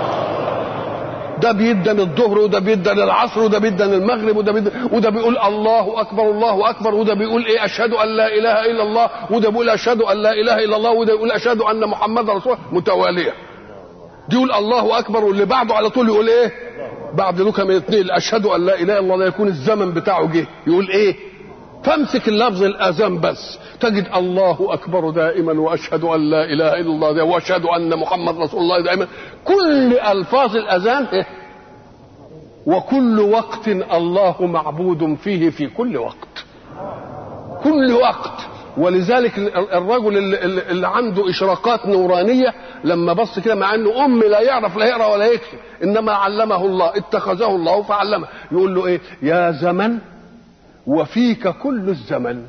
ده بيدن الظهر وده بيدن العصر وده بيدن المغرب وده بيدن وده بيقول الله اكبر الله اكبر وده بيقول ايه اشهد ان لا اله الا الله وده بيقول اشهد ان لا اله الا الله وده يقول اشهد ان محمد رسول الله متواليه دي يقول الله اكبر واللي بعده على طول يقول ايه بعد لوكا من اثنين اشهد ان لا اله الا الله يكون الزمن بتاعه جه يقول ايه فامسك اللفظ الاذان بس تجد الله اكبر دائما واشهد ان لا اله الا الله ده واشهد ان محمد رسول الله دائما كل الفاظ الاذان إيه؟ وكل وقت الله معبود فيه في كل وقت كل وقت ولذلك الرجل اللي, اللي عنده اشراقات نورانيه لما بص كده مع انه ام لا يعرف لا يقرا ولا يكتب انما علمه الله اتخذه الله فعلمه يقول له ايه يا زمن وفيك كل الزمن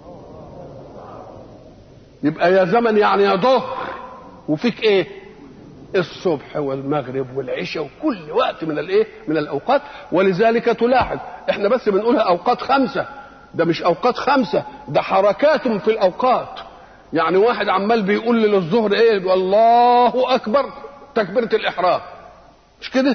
يبقى يا زمن يعني يا ظهر وفيك ايه الصبح والمغرب والعشاء وكل وقت من الايه من الاوقات ولذلك تلاحظ احنا بس بنقولها اوقات خمسه ده مش اوقات خمسه ده حركات في الاوقات يعني واحد عمال بيقول للظهر ايه والله اكبر تكبيره الاحرام مش كده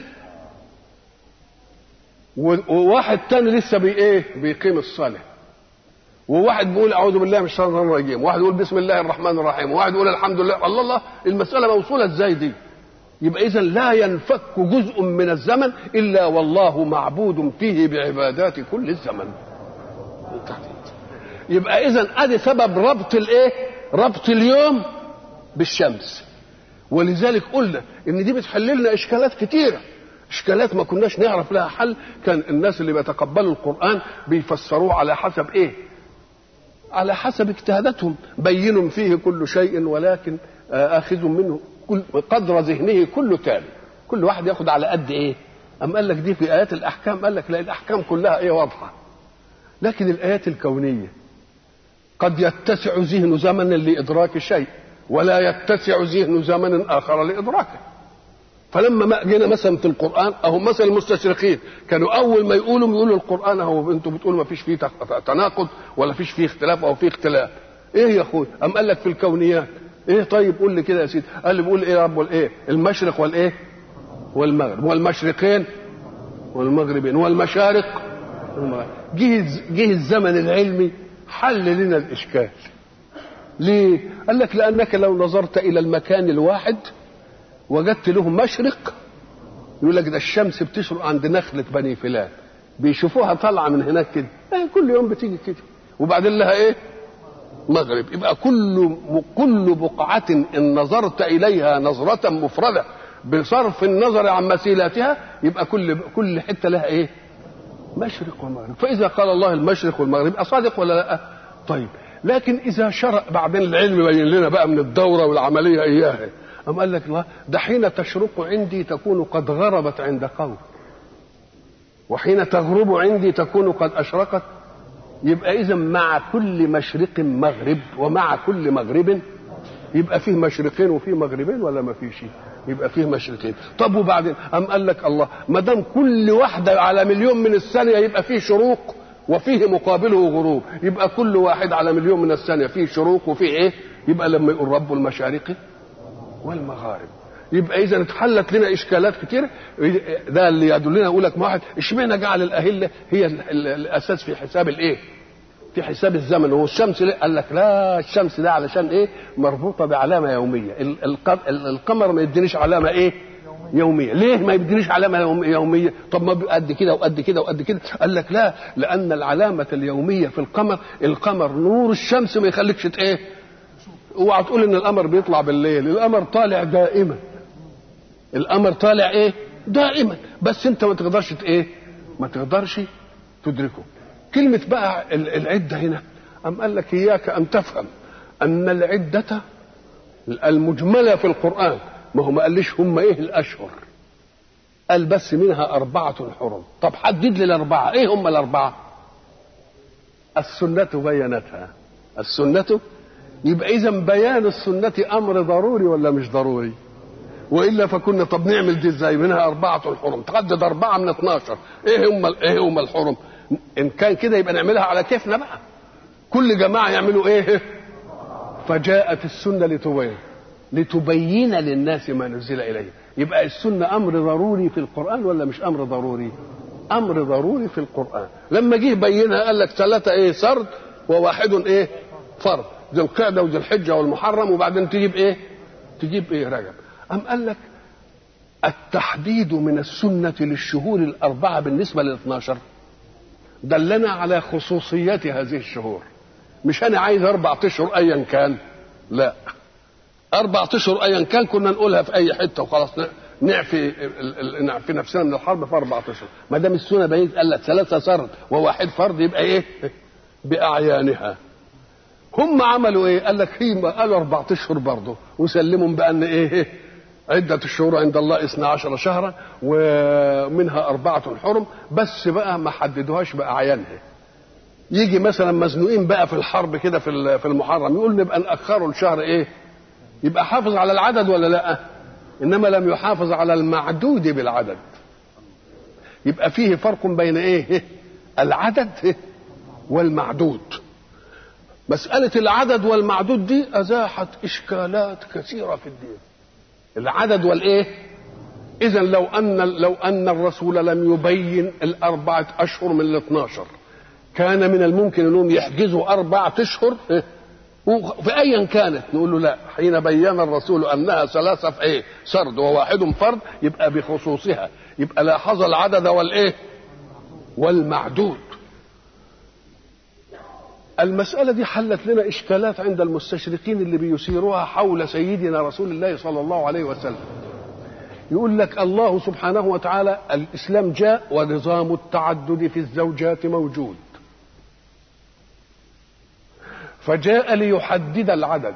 وواحد تاني لسه بي ايه بيقيم الصلاه وواحد بيقول اعوذ بالله من الشيطان الرجيم وواحد يقول بسم الله الرحمن الرحيم وواحد يقول الحمد لله الله الله المساله موصوله ازاي دي يبقى اذا لا ينفك جزء من الزمن الا والله معبود فيه بعبادات كل الزمن يبقى اذا ادي سبب ربط الايه ربط اليوم بالشمس ولذلك قلنا ان دي بتحل لنا اشكالات كتيره اشكالات ما كناش نعرف لها حل كان الناس اللي بيتقبلوا القران بيفسروه على حسب ايه على حسب اجتهاداتهم بين فيه كل شيء ولكن اخذ منه كل قدر ذهنه كل تالي كل واحد ياخد على قد ايه أم قال لك دي في آيات الأحكام قال لك لا الأحكام كلها إيه واضحة لكن الآيات الكونية قد يتسع ذهن زمن لإدراك شيء ولا يتسع ذهن زمن آخر لإدراكه فلما ما جينا مثلا في القرآن أهو مثلا المستشرقين كانوا أول ما يقولوا يقولوا القرآن أهو أنتوا بتقولوا ما فيش فيه تناقض ولا فيش فيه اختلاف أو فيه اختلاف إيه يا أخوي أم قال لك في الكونيات إيه طيب قول لي كده يا سيدي قال لي بيقول إيه يا رب والإيه المشرق والإيه والمغرب والمشرقين والمغربين والمشارق جه جه الزمن العلمي حل لنا الاشكال ليه قال لك لانك لو نظرت الى المكان الواحد وجدت له مشرق يقول لك ده الشمس بتشرق عند نخله بني فلان بيشوفوها طالعه من هناك كده ايه كل يوم بتيجي كده وبعدين لها ايه مغرب يبقى كل كل بقعه ان نظرت اليها نظره مفرده بصرف النظر عن مسيلاتها يبقى كل كل حته لها ايه مشرق ومغرب فاذا قال الله المشرق والمغرب يبقى صادق ولا لا طيب لكن اذا شرع بعدين العلم بين لنا بقى من الدوره والعمليه اياها أم قال لك الله ده حين تشرق عندي تكون قد غربت عند قوم وحين تغرب عندي تكون قد أشرقت يبقى إذا مع كل مشرق مغرب ومع كل مغرب يبقى فيه مشرقين وفيه مغربين ولا ما فيش يبقى فيه مشرقين طب وبعدين أم قال لك الله ما دام كل واحدة على مليون من الثانية يبقى فيه شروق وفيه مقابله غروب يبقى كل واحد على مليون من الثانية فيه شروق وفيه ايه يبقى لما يقول رب المشارق والمغارب يبقى اذا اتحلت لنا اشكالات كتير ده اللي يدلنا يقول لك واحد اشمعنى جعل الاهله هي الاساس في حساب الايه في حساب الزمن هو الشمس ليه؟ قال لك لا الشمس ده علشان ايه مربوطه بعلامه يوميه ال- الق- ال- القمر ما يدينيش علامه ايه يوميه ليه ما يدينيش علامه يوم- يوميه طب ما بيبقى قد كده وقد كده وقد كده قال لك لا لان العلامه اليوميه في القمر القمر نور الشمس ما يخليكش ت- ايه اوعى تقول ان القمر بيطلع بالليل القمر طالع دائما القمر طالع ايه دائما بس انت ما تقدرش ت- ايه ما تقدرش تدركه كلمة بقى ال- العدة هنا أم قال لك إياك أن تفهم أن العدة المجملة في القرآن ما هو ما قاليش هم إيه الأشهر قال بس منها أربعة حرم طب حدد لي الأربعة إيه هم الأربعة السنة بينتها السنة يبقى إذا بيان السنة أمر ضروري ولا مش ضروري والا فكنا طب نعمل دي ازاي منها اربعه الحرم تحدد اربعه من 12 ايه هم ايه هم الحرم ان كان كده يبقى نعملها على كيفنا بقى كل جماعه يعملوا ايه فجاءت السنه لتبين لتبين للناس ما نزل اليه يبقى السنه امر ضروري في القران ولا مش امر ضروري امر ضروري في القران لما جه بينها قال لك ثلاثه ايه سرد وواحد ايه فرض ذي القعده وذي الحجه والمحرم وبعدين تجيب ايه تجيب ايه رجب أم قال لك التحديد من السنة للشهور الأربعة بالنسبة لل 12 دلنا على خصوصيات هذه الشهور مش أنا عايز أربع أشهر أيا كان لا أربع أشهر أيا كان كنا نقولها في أي حتة وخلاص نعفي ال- ال- نعفي نفسنا من الحرب في أربع أشهر ما دام السنة بينت قال لك ثلاثة سرد وواحد فرد يبقى إيه بأعيانها هم عملوا ايه؟ قال لك هي قالوا اربع اشهر برضه وسلمهم بان ايه؟ عدة الشهور عند الله اثنا عشر شهرا ومنها أربعة حرم بس بقى ما حددوهاش بأعيانها يجي مثلا مزنوقين بقى في الحرب كده في ال- في المحرم يقول نبقى نأخره لشهر ايه؟ يبقى حافظ على العدد ولا لا؟ إنما لم يحافظ على المعدود بالعدد يبقى فيه فرق بين ايه؟ العدد والمعدود مسألة العدد والمعدود دي أزاحت إشكالات كثيرة في الدين العدد والإيه إذا لو أن لو أن الرسول لم يبين الأربعة أشهر من الاثناشر كان من الممكن أنهم يحجزوا أربعة أشهر إيه؟ في أيا كانت نقول له لا حين بين الرسول أنها ثلاثة في إيه سرد وواحد فرد يبقى بخصوصها يبقى لاحظ العدد والإيه والمعدود المسألة دي حلت لنا إشكالات عند المستشرقين اللي بيثيروها حول سيدنا رسول الله صلى الله عليه وسلم يقول لك الله سبحانه وتعالى الإسلام جاء ونظام التعدد في الزوجات موجود فجاء ليحدد العدد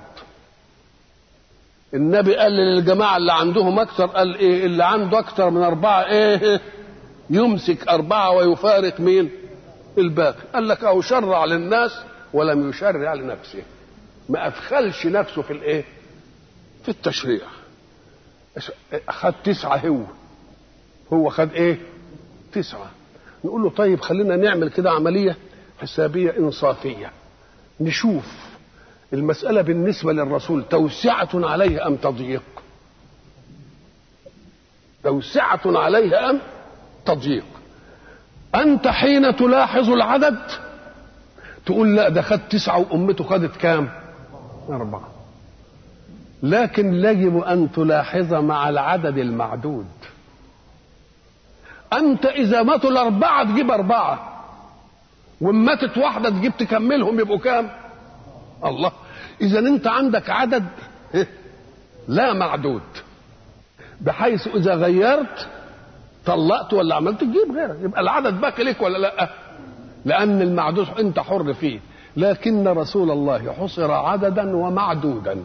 النبي قال للجماعة اللي عندهم أكثر قال إيه اللي عنده أكثر من أربعة إيه يمسك أربعة ويفارق مين الباقي قال لك أو شرع للناس ولم يشرع لنفسه ما أدخلش نفسه في الإيه في التشريع خد تسعة هو هو خد إيه تسعة نقول له طيب خلينا نعمل كده عملية حسابية إنصافية نشوف المسألة بالنسبة للرسول توسعة عليه أم تضييق توسعة عليه أم تضييق أنت حين تلاحظ العدد تقول لا ده خد تسعة وأمته خدت كام أربعة لكن يجب أن تلاحظ مع العدد المعدود أنت إذا ماتوا الأربعة تجيب أربعة وإن ماتت واحدة تجيب تكملهم يبقوا كام الله إذا أنت عندك عدد لا معدود بحيث إذا غيرت طلقت ولا عملت تجيب غيرك يبقى العدد باقي لك ولا لا لأن المعدود أنت حر فيه لكن رسول الله حصر عددا ومعدودا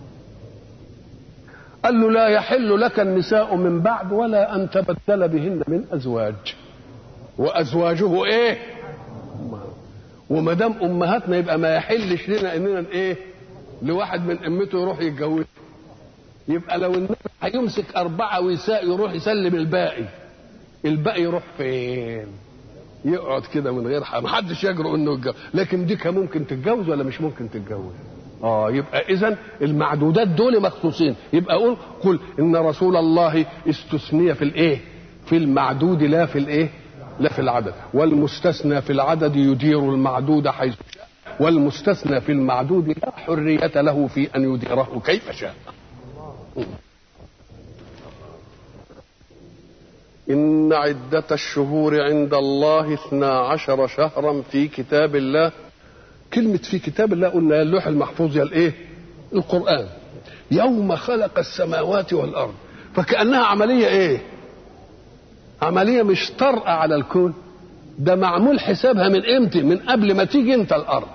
قال له لا يحل لك النساء من بعد ولا أن تبدل بهن من أزواج وأزواجه إيه وما دام أمهاتنا يبقى ما يحلش لنا إننا إيه لواحد من أمته يروح يتجوز يبقى لو النبي هيمسك أربعة ويساء يروح يسلم الباقي الباقي يروح فين يقعد كده من غير حاجة محدش يجرؤ انه يتجوز لكن دي كان ممكن تتجوز ولا مش ممكن تتجوز اه يبقى اذا المعدودات دول مخصوصين يبقى قول قل ان رسول الله استثني في الايه في المعدود لا في الايه لا في العدد والمستثنى في العدد يدير المعدود حيث شاء والمستثنى في المعدود لا حرية له في أن يديره كيف شاء إن عدة الشهور عند الله اثنا عشر شهرا في كتاب الله كلمة في كتاب الله قلنا اللوح المحفوظ يا الإيه؟ القرآن يوم خلق السماوات والأرض فكأنها عملية إيه؟ عملية مش طرأة على الكون ده معمول حسابها من امتى؟ من قبل ما تيجي انت الارض.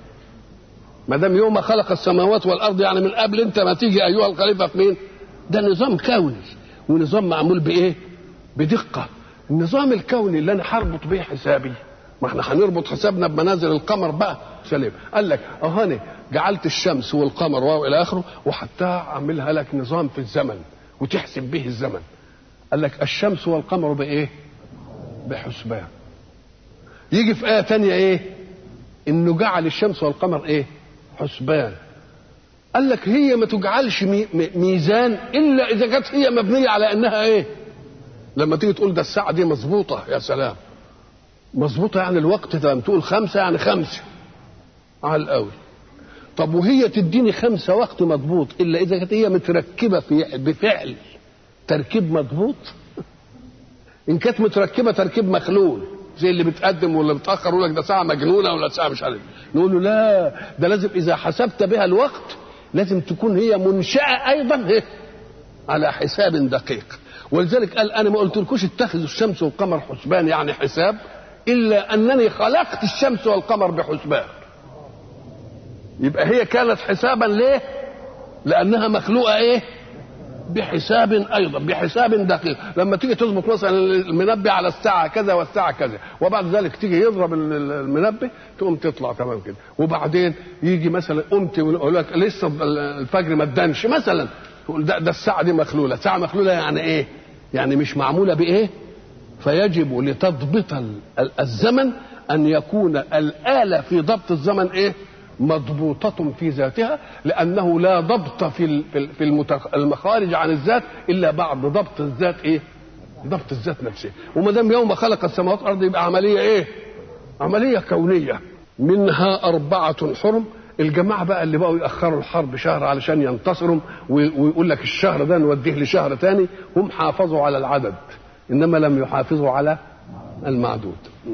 ما دام يوم خلق السماوات والارض يعني من قبل انت ما تيجي ايها الخليفه في مين؟ ده نظام كوني ونظام معمول بايه؟ بدقه. النظام الكوني اللي انا هربط بيه حسابي ما احنا هنربط حسابنا بمنازل القمر بقى سليم قال لك اهو انا جعلت الشمس والقمر والى اخره وحتى اعملها لك نظام في الزمن وتحسب به الزمن قال لك الشمس والقمر بايه؟ بحسبان يجي في آية تانية إيه؟ إنه جعل الشمس والقمر إيه؟ حسبان. قال لك هي ما تجعلش مي ميزان إلا إذا كانت هي مبنية على إنها إيه؟ لما تيجي تقول ده الساعة دي مظبوطة يا سلام. مظبوطة يعني الوقت لما تقول خمسة يعني خمسة. على الأول. طب وهي تديني خمسة وقت مضبوط إلا إذا كانت هي متركبة في بفعل تركيب مضبوط. إن كانت متركبة تركيب مخلول. زي اللي بتقدم ولا بتاخر يقول لك ده ساعه مجنونه ولا ساعه مش عارف نقول له لا ده لازم اذا حسبت بها الوقت لازم تكون هي منشاه ايضا إيه؟ على حساب دقيق ولذلك قال انا ما قلتلكوش اتخذوا الشمس والقمر حسبان يعني حساب الا انني خلقت الشمس والقمر بحسبان يبقى هي كانت حسابا ليه لانها مخلوقه ايه بحساب ايضا بحساب دقيق لما تيجي تظبط مثلا المنبه على الساعه كذا والساعه كذا وبعد ذلك تيجي يضرب المنبه تقوم تطلع تمام كده وبعدين يجي مثلا قمت يقول لك لسه الفجر ما ادانش مثلا تقول ده, ده الساعه دي مخلوله ساعه مخلوله يعني ايه يعني مش معموله بايه فيجب لتضبط الزمن ان يكون الاله في ضبط الزمن ايه مضبوطة في ذاتها لأنه لا ضبط في في المخارج عن الذات إلا بعد ضبط الذات إيه؟ ضبط الذات نفسه وما دام يوم خلق السماوات والأرض يبقى عملية إيه؟ عملية كونية منها أربعة حرم الجماعة بقى اللي بقوا يأخروا الحرب شهر علشان ينتصروا ويقول لك الشهر ده نوديه لشهر تاني هم حافظوا على العدد إنما لم يحافظوا على المعدود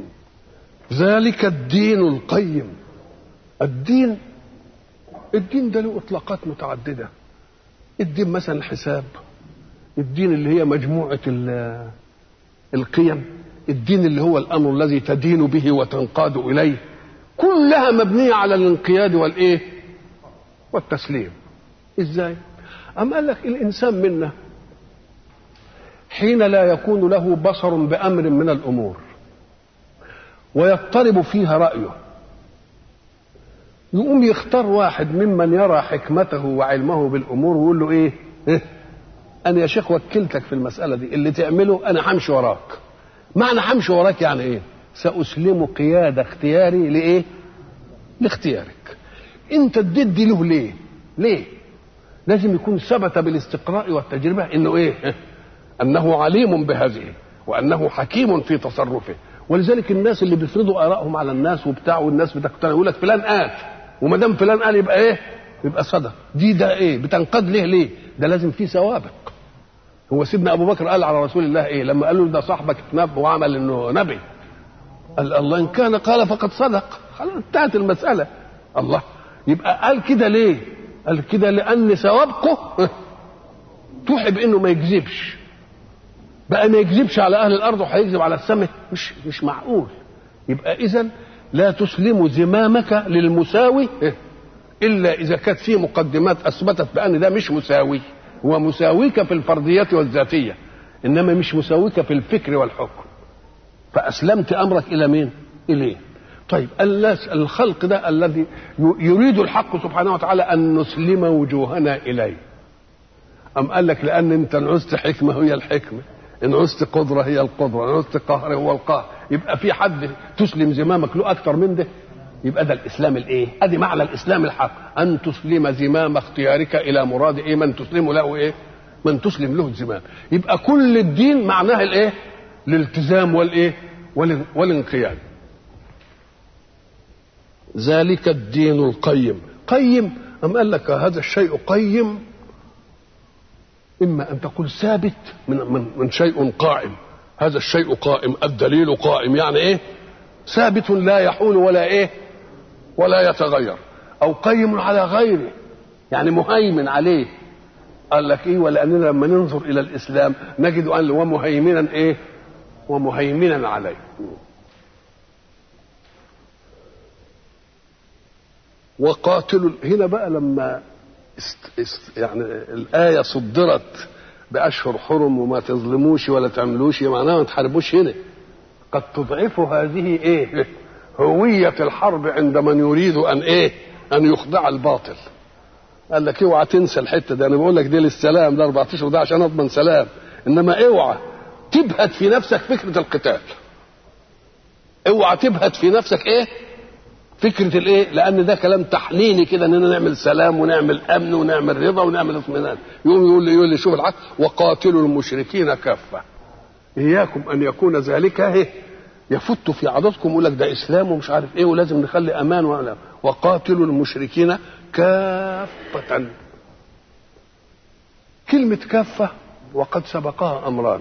ذلك الدين القيم الدين الدين ده له اطلاقات متعدده الدين مثلا الحساب الدين اللي هي مجموعه القيم الدين اللي هو الامر الذي تدين به وتنقاد اليه كلها مبنيه على الانقياد والايه والتسليم ازاي ام قال لك الانسان منا حين لا يكون له بصر بامر من الامور ويضطرب فيها رايه يقوم يختار واحد ممن يرى حكمته وعلمه بالامور ويقول له ايه؟ إيه؟ انا يا شيخ وكلتك في المساله دي اللي تعمله انا همشي وراك. معنى همشي وراك يعني ايه؟ ساسلم قياده اختياري لايه؟ لاختيارك. انت اديت دي له ليه؟ ليه؟ لازم يكون ثبت بالاستقراء والتجربه انه ايه؟ انه عليم بهذه وانه حكيم في تصرفه ولذلك الناس اللي بيفرضوا ارائهم على الناس وبتاع والناس بتقتنع يقول لك فلان قال وما دام فلان قال يبقى ايه؟ يبقى صدق دي ده ايه؟ بتنقاد ليه ليه؟ ده لازم فيه سوابق هو سيدنا ابو بكر قال على رسول الله ايه؟ لما قالوا له ده صاحبك اتنب وعمل انه نبي قال الله ان كان قال فقد صدق خلاص انتهت المساله الله يبقى قال كده ليه؟ قال كده لان سوابقه توحي انه ما يكذبش بقى ما يكذبش على اهل الارض وهيكذب على السماء مش مش معقول يبقى اذا لا تسلم زمامك للمساوي الا اذا كانت فيه مقدمات اثبتت بان ده مش مساوي هو مساويك في الفرديات والذاتيه انما مش مساويك في الفكر والحكم فاسلمت امرك الى مين اليه طيب الناس الخلق ده الذي يريد الحق سبحانه وتعالى ان نسلم وجوهنا اليه أم قال لك لأن أنت إن عزت حكمة هي الحكمة إن عزت قدرة هي القدرة إن عزت قهر هو القهر يبقى في حد تسلم زمامك له أكثر من ده يبقى ده الإسلام الإيه؟ أدي معنى الإسلام الحق أن تسلم زمام اختيارك إلى مراد إيه من تسلم له إيه؟ من تسلم له الزمام يبقى كل الدين معناه الإيه؟ الالتزام والإيه؟ والانقياد ذلك الدين القيم قيم أم قال لك هذا الشيء قيم إما أن تقول ثابت من, من, من شيء قائم هذا الشيء قائم الدليل قائم يعني إيه ثابت لا يحول ولا إيه ولا يتغير أو قيم على غيره يعني مهيمن عليه قال لك ايه ولاننا لما ننظر الى الاسلام نجد ان ومهيمنا ايه ومهيمنا عليه وقاتلوا هنا بقى لما است است يعني الآية صدرت بأشهر حرم وما تظلموش ولا تعملوش معناها ما تحاربوش هنا قد تضعف هذه ايه هوية الحرب عند من يريد أن ايه أن يخضع الباطل قال لك اوعى تنسى الحتة دي أنا بقول لك دي للسلام ده 14 ده عشان أضمن سلام إنما اوعى تبهت في نفسك فكرة القتال اوعى تبهت في نفسك ايه فكرة الايه لان ده كلام تحليلي كده اننا نعمل سلام ونعمل امن ونعمل رضا ونعمل اطمئنان يقوم يقول لي يقول لي شوف العكس وقاتلوا المشركين كافة اياكم ان يكون ذلك ايه يفت في عضدكم يقول لك ده اسلام ومش عارف ايه ولازم نخلي امان ولا وقاتلوا المشركين كافة كلمة كافة وقد سبقها امران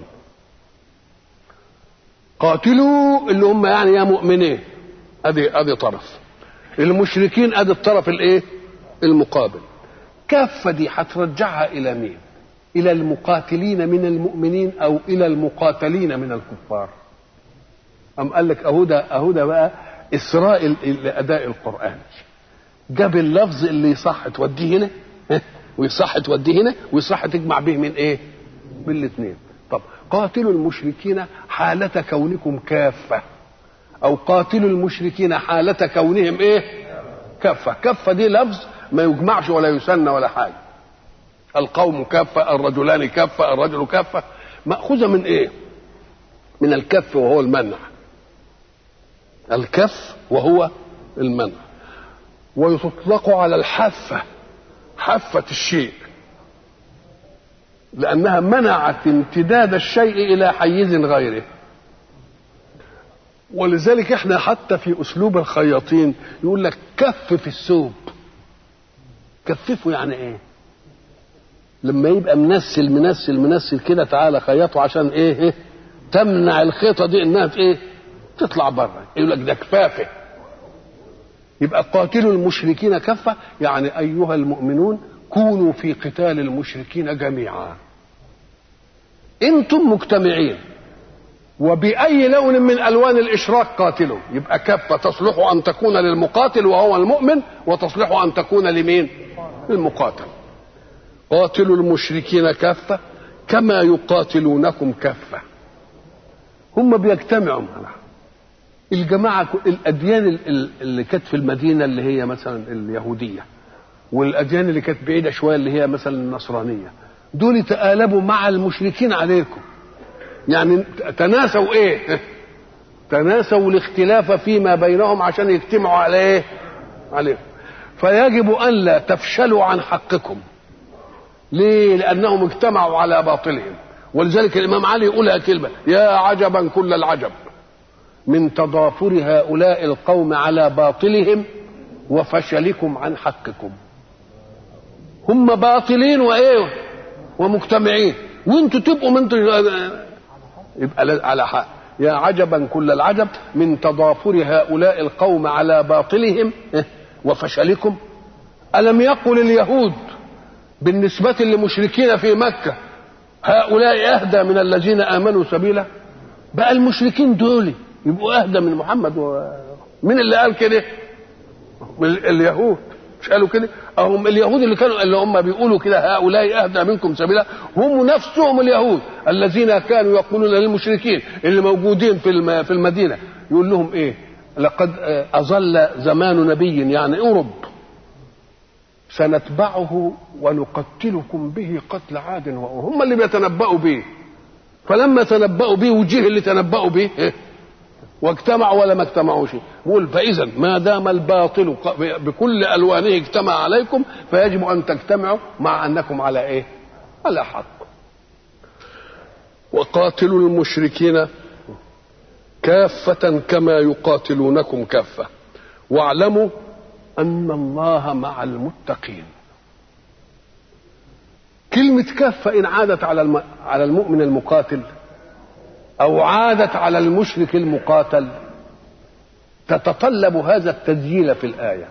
قاتلوا اللي هم يعني يا مؤمنين ادي ادي طرف المشركين ادي الطرف الايه المقابل كافه دي هترجعها الى مين الى المقاتلين من المؤمنين او الى المقاتلين من الكفار ام قال لك اهو ده اهو ده بقى اسراء لاداء القران جاب اللفظ اللي يصح توديه هنا ويصح توديه هنا ويصح تجمع به من ايه من الاثنين طب قاتلوا المشركين حالة كونكم كافة أو قاتلوا المشركين حالة كونهم إيه؟ كافة، كافة دي لفظ ما يجمعش ولا يسنى ولا حاجة. القوم كافة، الرجلان كافة، الرجل كافة، مأخوذة من إيه؟ من الكف وهو المنع. الكف وهو المنع. ويطلق على الحافة حافة الشيء لأنها منعت امتداد الشيء إلى حيز غيره ولذلك احنا حتى في أسلوب الخياطين يقول لك كف في الثوب كففه يعني ايه لما يبقى منسل منسل منسل كده تعالى خيطه عشان ايه, إيه؟ تمنع الخيطة دي انها ايه تطلع بره يقول لك ده كفافه يبقى قاتلوا المشركين كفة يعني أيها المؤمنون كونوا في قتال المشركين جميعا انتم مجتمعين وبأي لون من ألوان الإشراك قاتلوا يبقى كفة تصلح أن تكون للمقاتل وهو المؤمن وتصلح أن تكون لمين للمقاتل قاتلوا المشركين كافة كما يقاتلونكم كافة هم بيجتمعوا الجماعة الأديان اللي كانت في المدينة اللي هي مثلا اليهودية والأديان اللي كانت بعيدة شوية اللي هي مثلا النصرانية دول تآلبوا مع المشركين عليكم يعني تناسوا ايه تناسوا الاختلاف فيما بينهم عشان يجتمعوا على ايه عليكم فيجب ان لا تفشلوا عن حقكم ليه لانهم اجتمعوا على باطلهم ولذلك الامام علي يقولها كلمه يا عجبا كل العجب من تضافر هؤلاء القوم على باطلهم وفشلكم عن حقكم هم باطلين وايه ومجتمعين وانتوا تبقوا من يبقى على حق يا عجبا كل العجب من تضافر هؤلاء القوم على باطلهم وفشلكم ألم يقل اليهود بالنسبة للمشركين في مكة هؤلاء أهدى من الذين آمنوا سبيلا بقى المشركين دول يبقوا أهدى من محمد و... من اللي قال كده اليهود مش قالوا كده هم اليهود اللي كانوا اللي هم بيقولوا كده هؤلاء اهدى منكم سبيلا هم نفسهم اليهود الذين كانوا يقولون للمشركين اللي موجودين في في المدينه يقول لهم ايه لقد اظل زمان نبي يعني اورب سنتبعه ونقتلكم به قتل عاد هم اللي بيتنبأوا به فلما تنبأوا به وجه اللي تنبأوا به إيه؟ واجتمعوا ولا ما اجتمعوش بقول فاذا ما دام الباطل بكل الوانه اجتمع عليكم فيجب ان تجتمعوا مع انكم على ايه على حق وقاتلوا المشركين كافة كما يقاتلونكم كافة واعلموا أن الله مع المتقين كلمة كافة إن عادت على على المؤمن المقاتل أو عادت على المشرك المقاتل تتطلب هذا التسجيل في الآية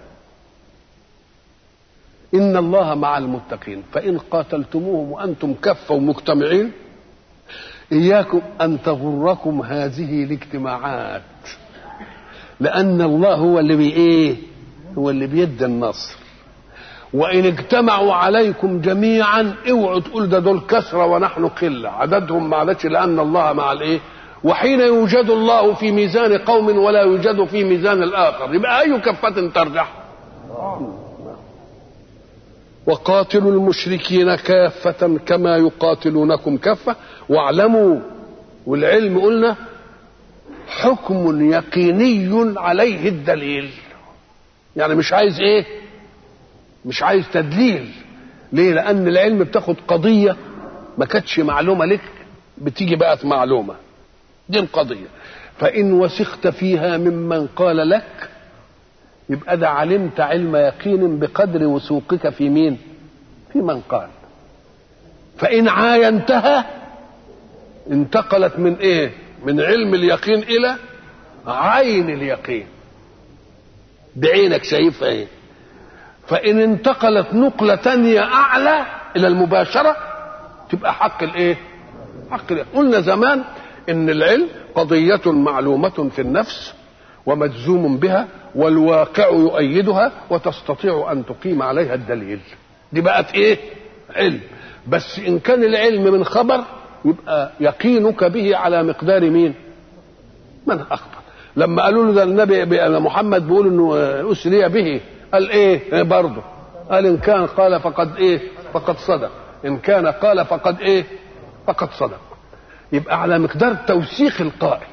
إن الله مع المتقين فإن قاتلتموهم وأنتم كفة ومجتمعين إياكم أن تغركم هذه الاجتماعات لأن الله هو اللي بي إيه هو اللي بيدي النصر وإن اجتمعوا عليكم جميعا اوعوا تقول ده دول كثرة ونحن قلة عددهم معلش لأن الله مع الإيه وحين يوجد الله في ميزان قوم ولا يوجد في ميزان الآخر يبقى أي كفة ترجح وقاتلوا المشركين كافة كما يقاتلونكم كافة واعلموا والعلم قلنا حكم يقيني عليه الدليل يعني مش عايز ايه مش عايز تدليل ليه لان العلم بتاخد قضيه ما كانتش معلومه لك بتيجي بقت معلومه دي القضيه فان وسخت فيها ممن قال لك يبقى ده علمت علم يقين بقدر وثوقك في مين في من قال فان عاينتها انتقلت من ايه من علم اليقين الى عين اليقين بعينك شايفها ايه فان انتقلت نقلة تانية اعلى الى المباشرة تبقى حق الايه حق اليقين. قلنا زمان ان العلم قضية معلومة في النفس ومجزوم بها والواقع يؤيدها وتستطيع ان تقيم عليها الدليل دي بقت ايه علم بس ان كان العلم من خبر يبقى يقينك به على مقدار مين من اخبر لما قالوا له ده النبي محمد بيقول انه اسري به قال ايه برضه قال ان كان قال فقد ايه فقد صدق ان كان قال فقد ايه فقد صدق يبقى على مقدار توثيق القائل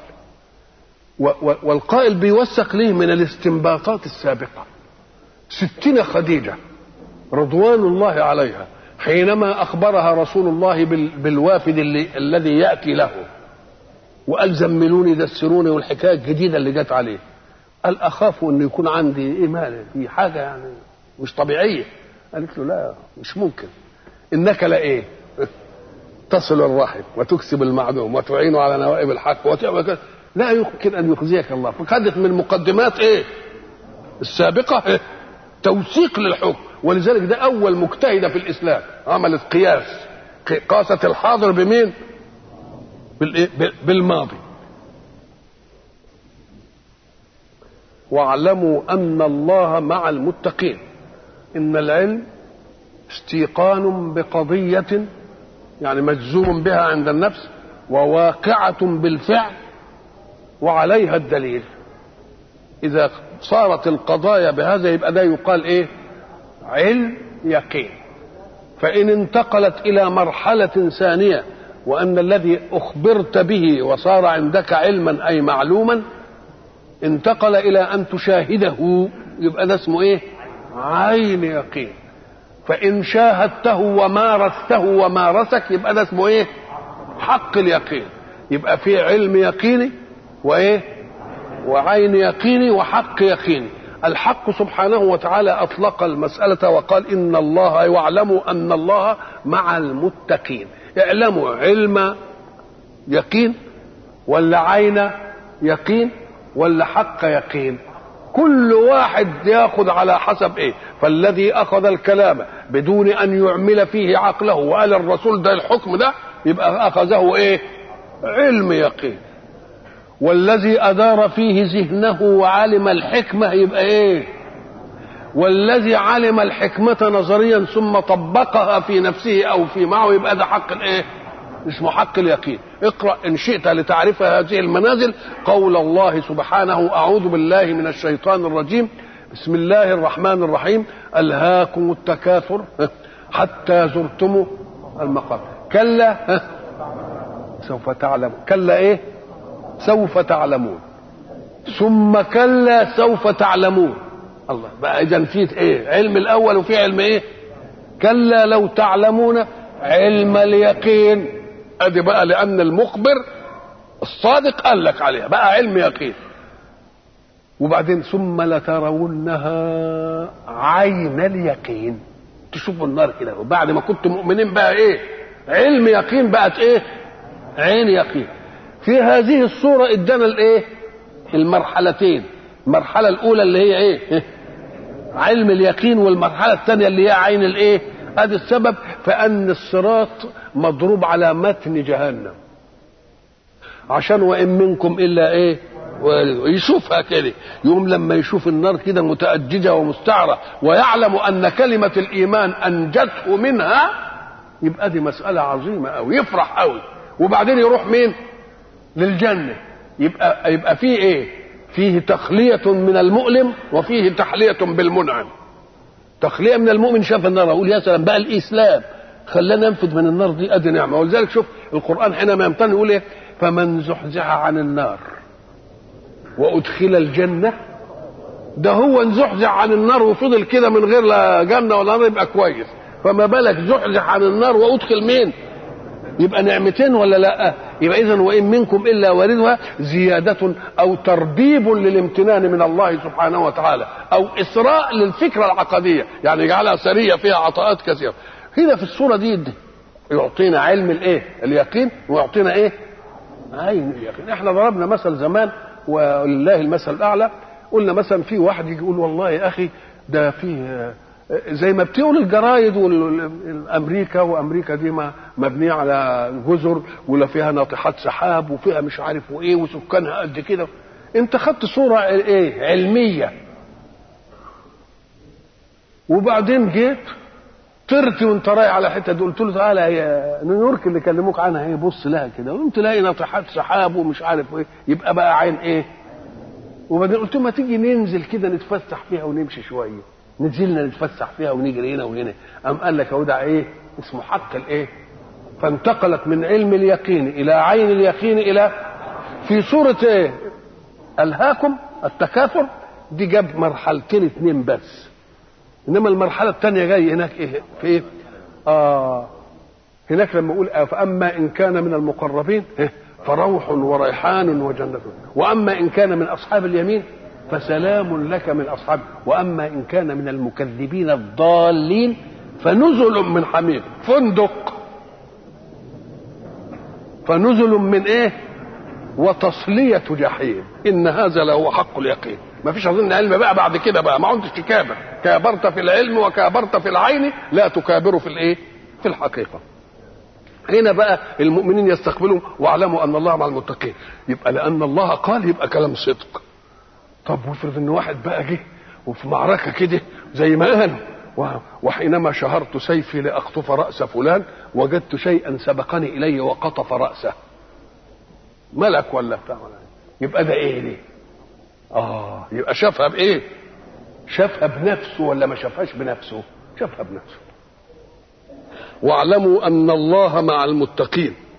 والقائل بيوثق ليه من الاستنباطات السابقة ستين خديجة رضوان الله عليها حينما أخبرها رسول الله بالوافد اللي الذي يأتي له وقال زملوني دسروني والحكاية الجديدة اللي جت عليه قال أخاف أن يكون عندي إيمان في حاجة يعني مش طبيعية قالت له لا مش ممكن إنك لا إيه تصل الرحم وتكسب المعدوم وتعين على نوائب الحق وتعمل لا يمكن ان يخزيك الله فخدت من مقدمات ايه السابقه إيه؟ توثيق للحكم ولذلك ده اول مجتهده في الاسلام عملت قياس قاست الحاضر بمين بالإيه؟ بالماضي واعلموا ان الله مع المتقين ان العلم استيقان بقضيه يعني مجزوم بها عند النفس وواقعه بالفعل وعليها الدليل اذا صارت القضايا بهذا يبقى ده يقال ايه علم يقين فان انتقلت الى مرحله ثانيه وان الذي اخبرت به وصار عندك علما اي معلوما انتقل الى ان تشاهده يبقى ده اسمه ايه عين يقين فان شاهدته ومارسته ومارسك يبقى ده اسمه ايه حق اليقين يبقى في علم يقيني وايه وعين يقيني وحق يقيني الحق سبحانه وتعالى اطلق المساله وقال ان الله واعلموا ان الله مع المتقين اعلموا علم يقين ولا عين يقين ولا حق يقين كل واحد ياخذ على حسب ايه فالذي اخذ الكلام بدون ان يعمل فيه عقله وقال الرسول ده الحكم ده يبقى اخذه ايه علم يقين والذي أدار فيه ذهنه وعلم الحكمة يبقى إيه والذي علم الحكمة نظريا ثم طبقها في نفسه أو في معه يبقى ده حق الإيه اسمه حق اليقين اقرأ إن شئت لتعرف هذه المنازل قول الله سبحانه أعوذ بالله من الشيطان الرجيم بسم الله الرحمن الرحيم ألهاكم التكاثر حتى زرتم المقام كلا سوف تعلم كلا ايه سوف تعلمون ثم كلا سوف تعلمون الله بقى اذا في ايه علم الاول وفي علم ايه كلا لو تعلمون علم اليقين ادي بقى لان المخبر الصادق قال لك عليها بقى علم يقين وبعدين ثم لترونها عين اليقين تشوفوا النار كده وبعد ما كنتم مؤمنين بقى ايه علم يقين بقت ايه عين يقين في هذه الصورة ادانا الايه المرحلتين المرحلة الأولى اللي هي ايه علم اليقين والمرحلة الثانية اللي هي عين الايه هذا السبب فأن الصراط مضروب على متن جهنم عشان وإن منكم إلا إيه يشوفها كده يوم لما يشوف النار كده متأججة ومستعرة ويعلم أن كلمة الإيمان أنجته منها يبقى دي مسألة عظيمة أوي يفرح أوي وبعدين يروح مين للجنة يبقى يبقى فيه إيه فيه تخلية من المؤلم وفيه تحلية بالمنعم تخلية من المؤمن شاف النار أقول يا سلام بقى الإسلام خلانا ننفذ من النار دي أدي نعمة ولذلك شوف القرآن حينما يمتن يقول إيه فمن زحزح عن النار وأدخل الجنة ده هو انزحزح عن النار وفضل كده من غير لا جنة ولا نار يبقى كويس فما بالك زحزح عن النار وأدخل مين يبقى نعمتين ولا لا يبقى اذا وان منكم الا واردها زياده او تربيب للامتنان من الله سبحانه وتعالى او اسراء للفكره العقديه يعني يجعلها سريه فيها عطاءات كثيره هنا في الصوره دي, دي يعطينا علم الايه اليقين ويعطينا ايه عين اليقين احنا ضربنا مثل زمان ولله المثل الاعلى قلنا مثلا في واحد يجي يقول والله يا اخي ده فيه زي ما بتقول الجرايد والامريكا وامريكا دي ما مبنيه على جزر ولا فيها ناطحات سحاب وفيها مش عارف وايه وسكانها قد كده انت خدت صوره ايه علميه وبعدين جيت طرت وانت رايح على الحته دي قلت له تعالى هي نيويورك اللي كلموك عنها هي بص لها كده قلت تلاقي ناطحات سحاب ومش عارف ايه يبقى بقى عين ايه وبعدين قلت ما تيجي ننزل كده نتفسح فيها ونمشي شويه نزلنا نتفسح فيها ونجري هنا وهنا قام قال لك اهو ده ايه اسمه حق الايه فانتقلت من علم اليقين الى عين اليقين الى في صورة ايه الهاكم التكاثر دي جاب مرحلتين اتنين بس انما المرحلة الثانية جاي هناك ايه في ايه اه هناك لما اقول آه فاما ان كان من المقربين إيه؟ فروح وريحان وجنة واما ان كان من اصحاب اليمين فسلام لك من اصحاب واما ان كان من المكذبين الضالين فنزل من حميم فندق فنزل من ايه وتصلية جحيم ان هذا لهو حق اليقين ما فيش اظن علم بقى بعد كده بقى ما عدتش تكابر كابرت في العلم وكابرت في العين لا تكابر في الايه في الحقيقه هنا بقى المؤمنين يستقبلوا واعلموا ان الله مع المتقين يبقى لان الله قال يبقى كلام صدق طب وافرض ان واحد بقى جه وفي معركه كده زي ما قالوا وحينما شهرت سيفي لاقطف راس فلان وجدت شيئا سبقني اليه وقطف راسه ملك ولا بتاع يبقى ده ايه دي اه يبقى شافها بايه شافها بنفسه ولا ما شافهاش بنفسه شافها بنفسه واعلموا ان الله مع المتقين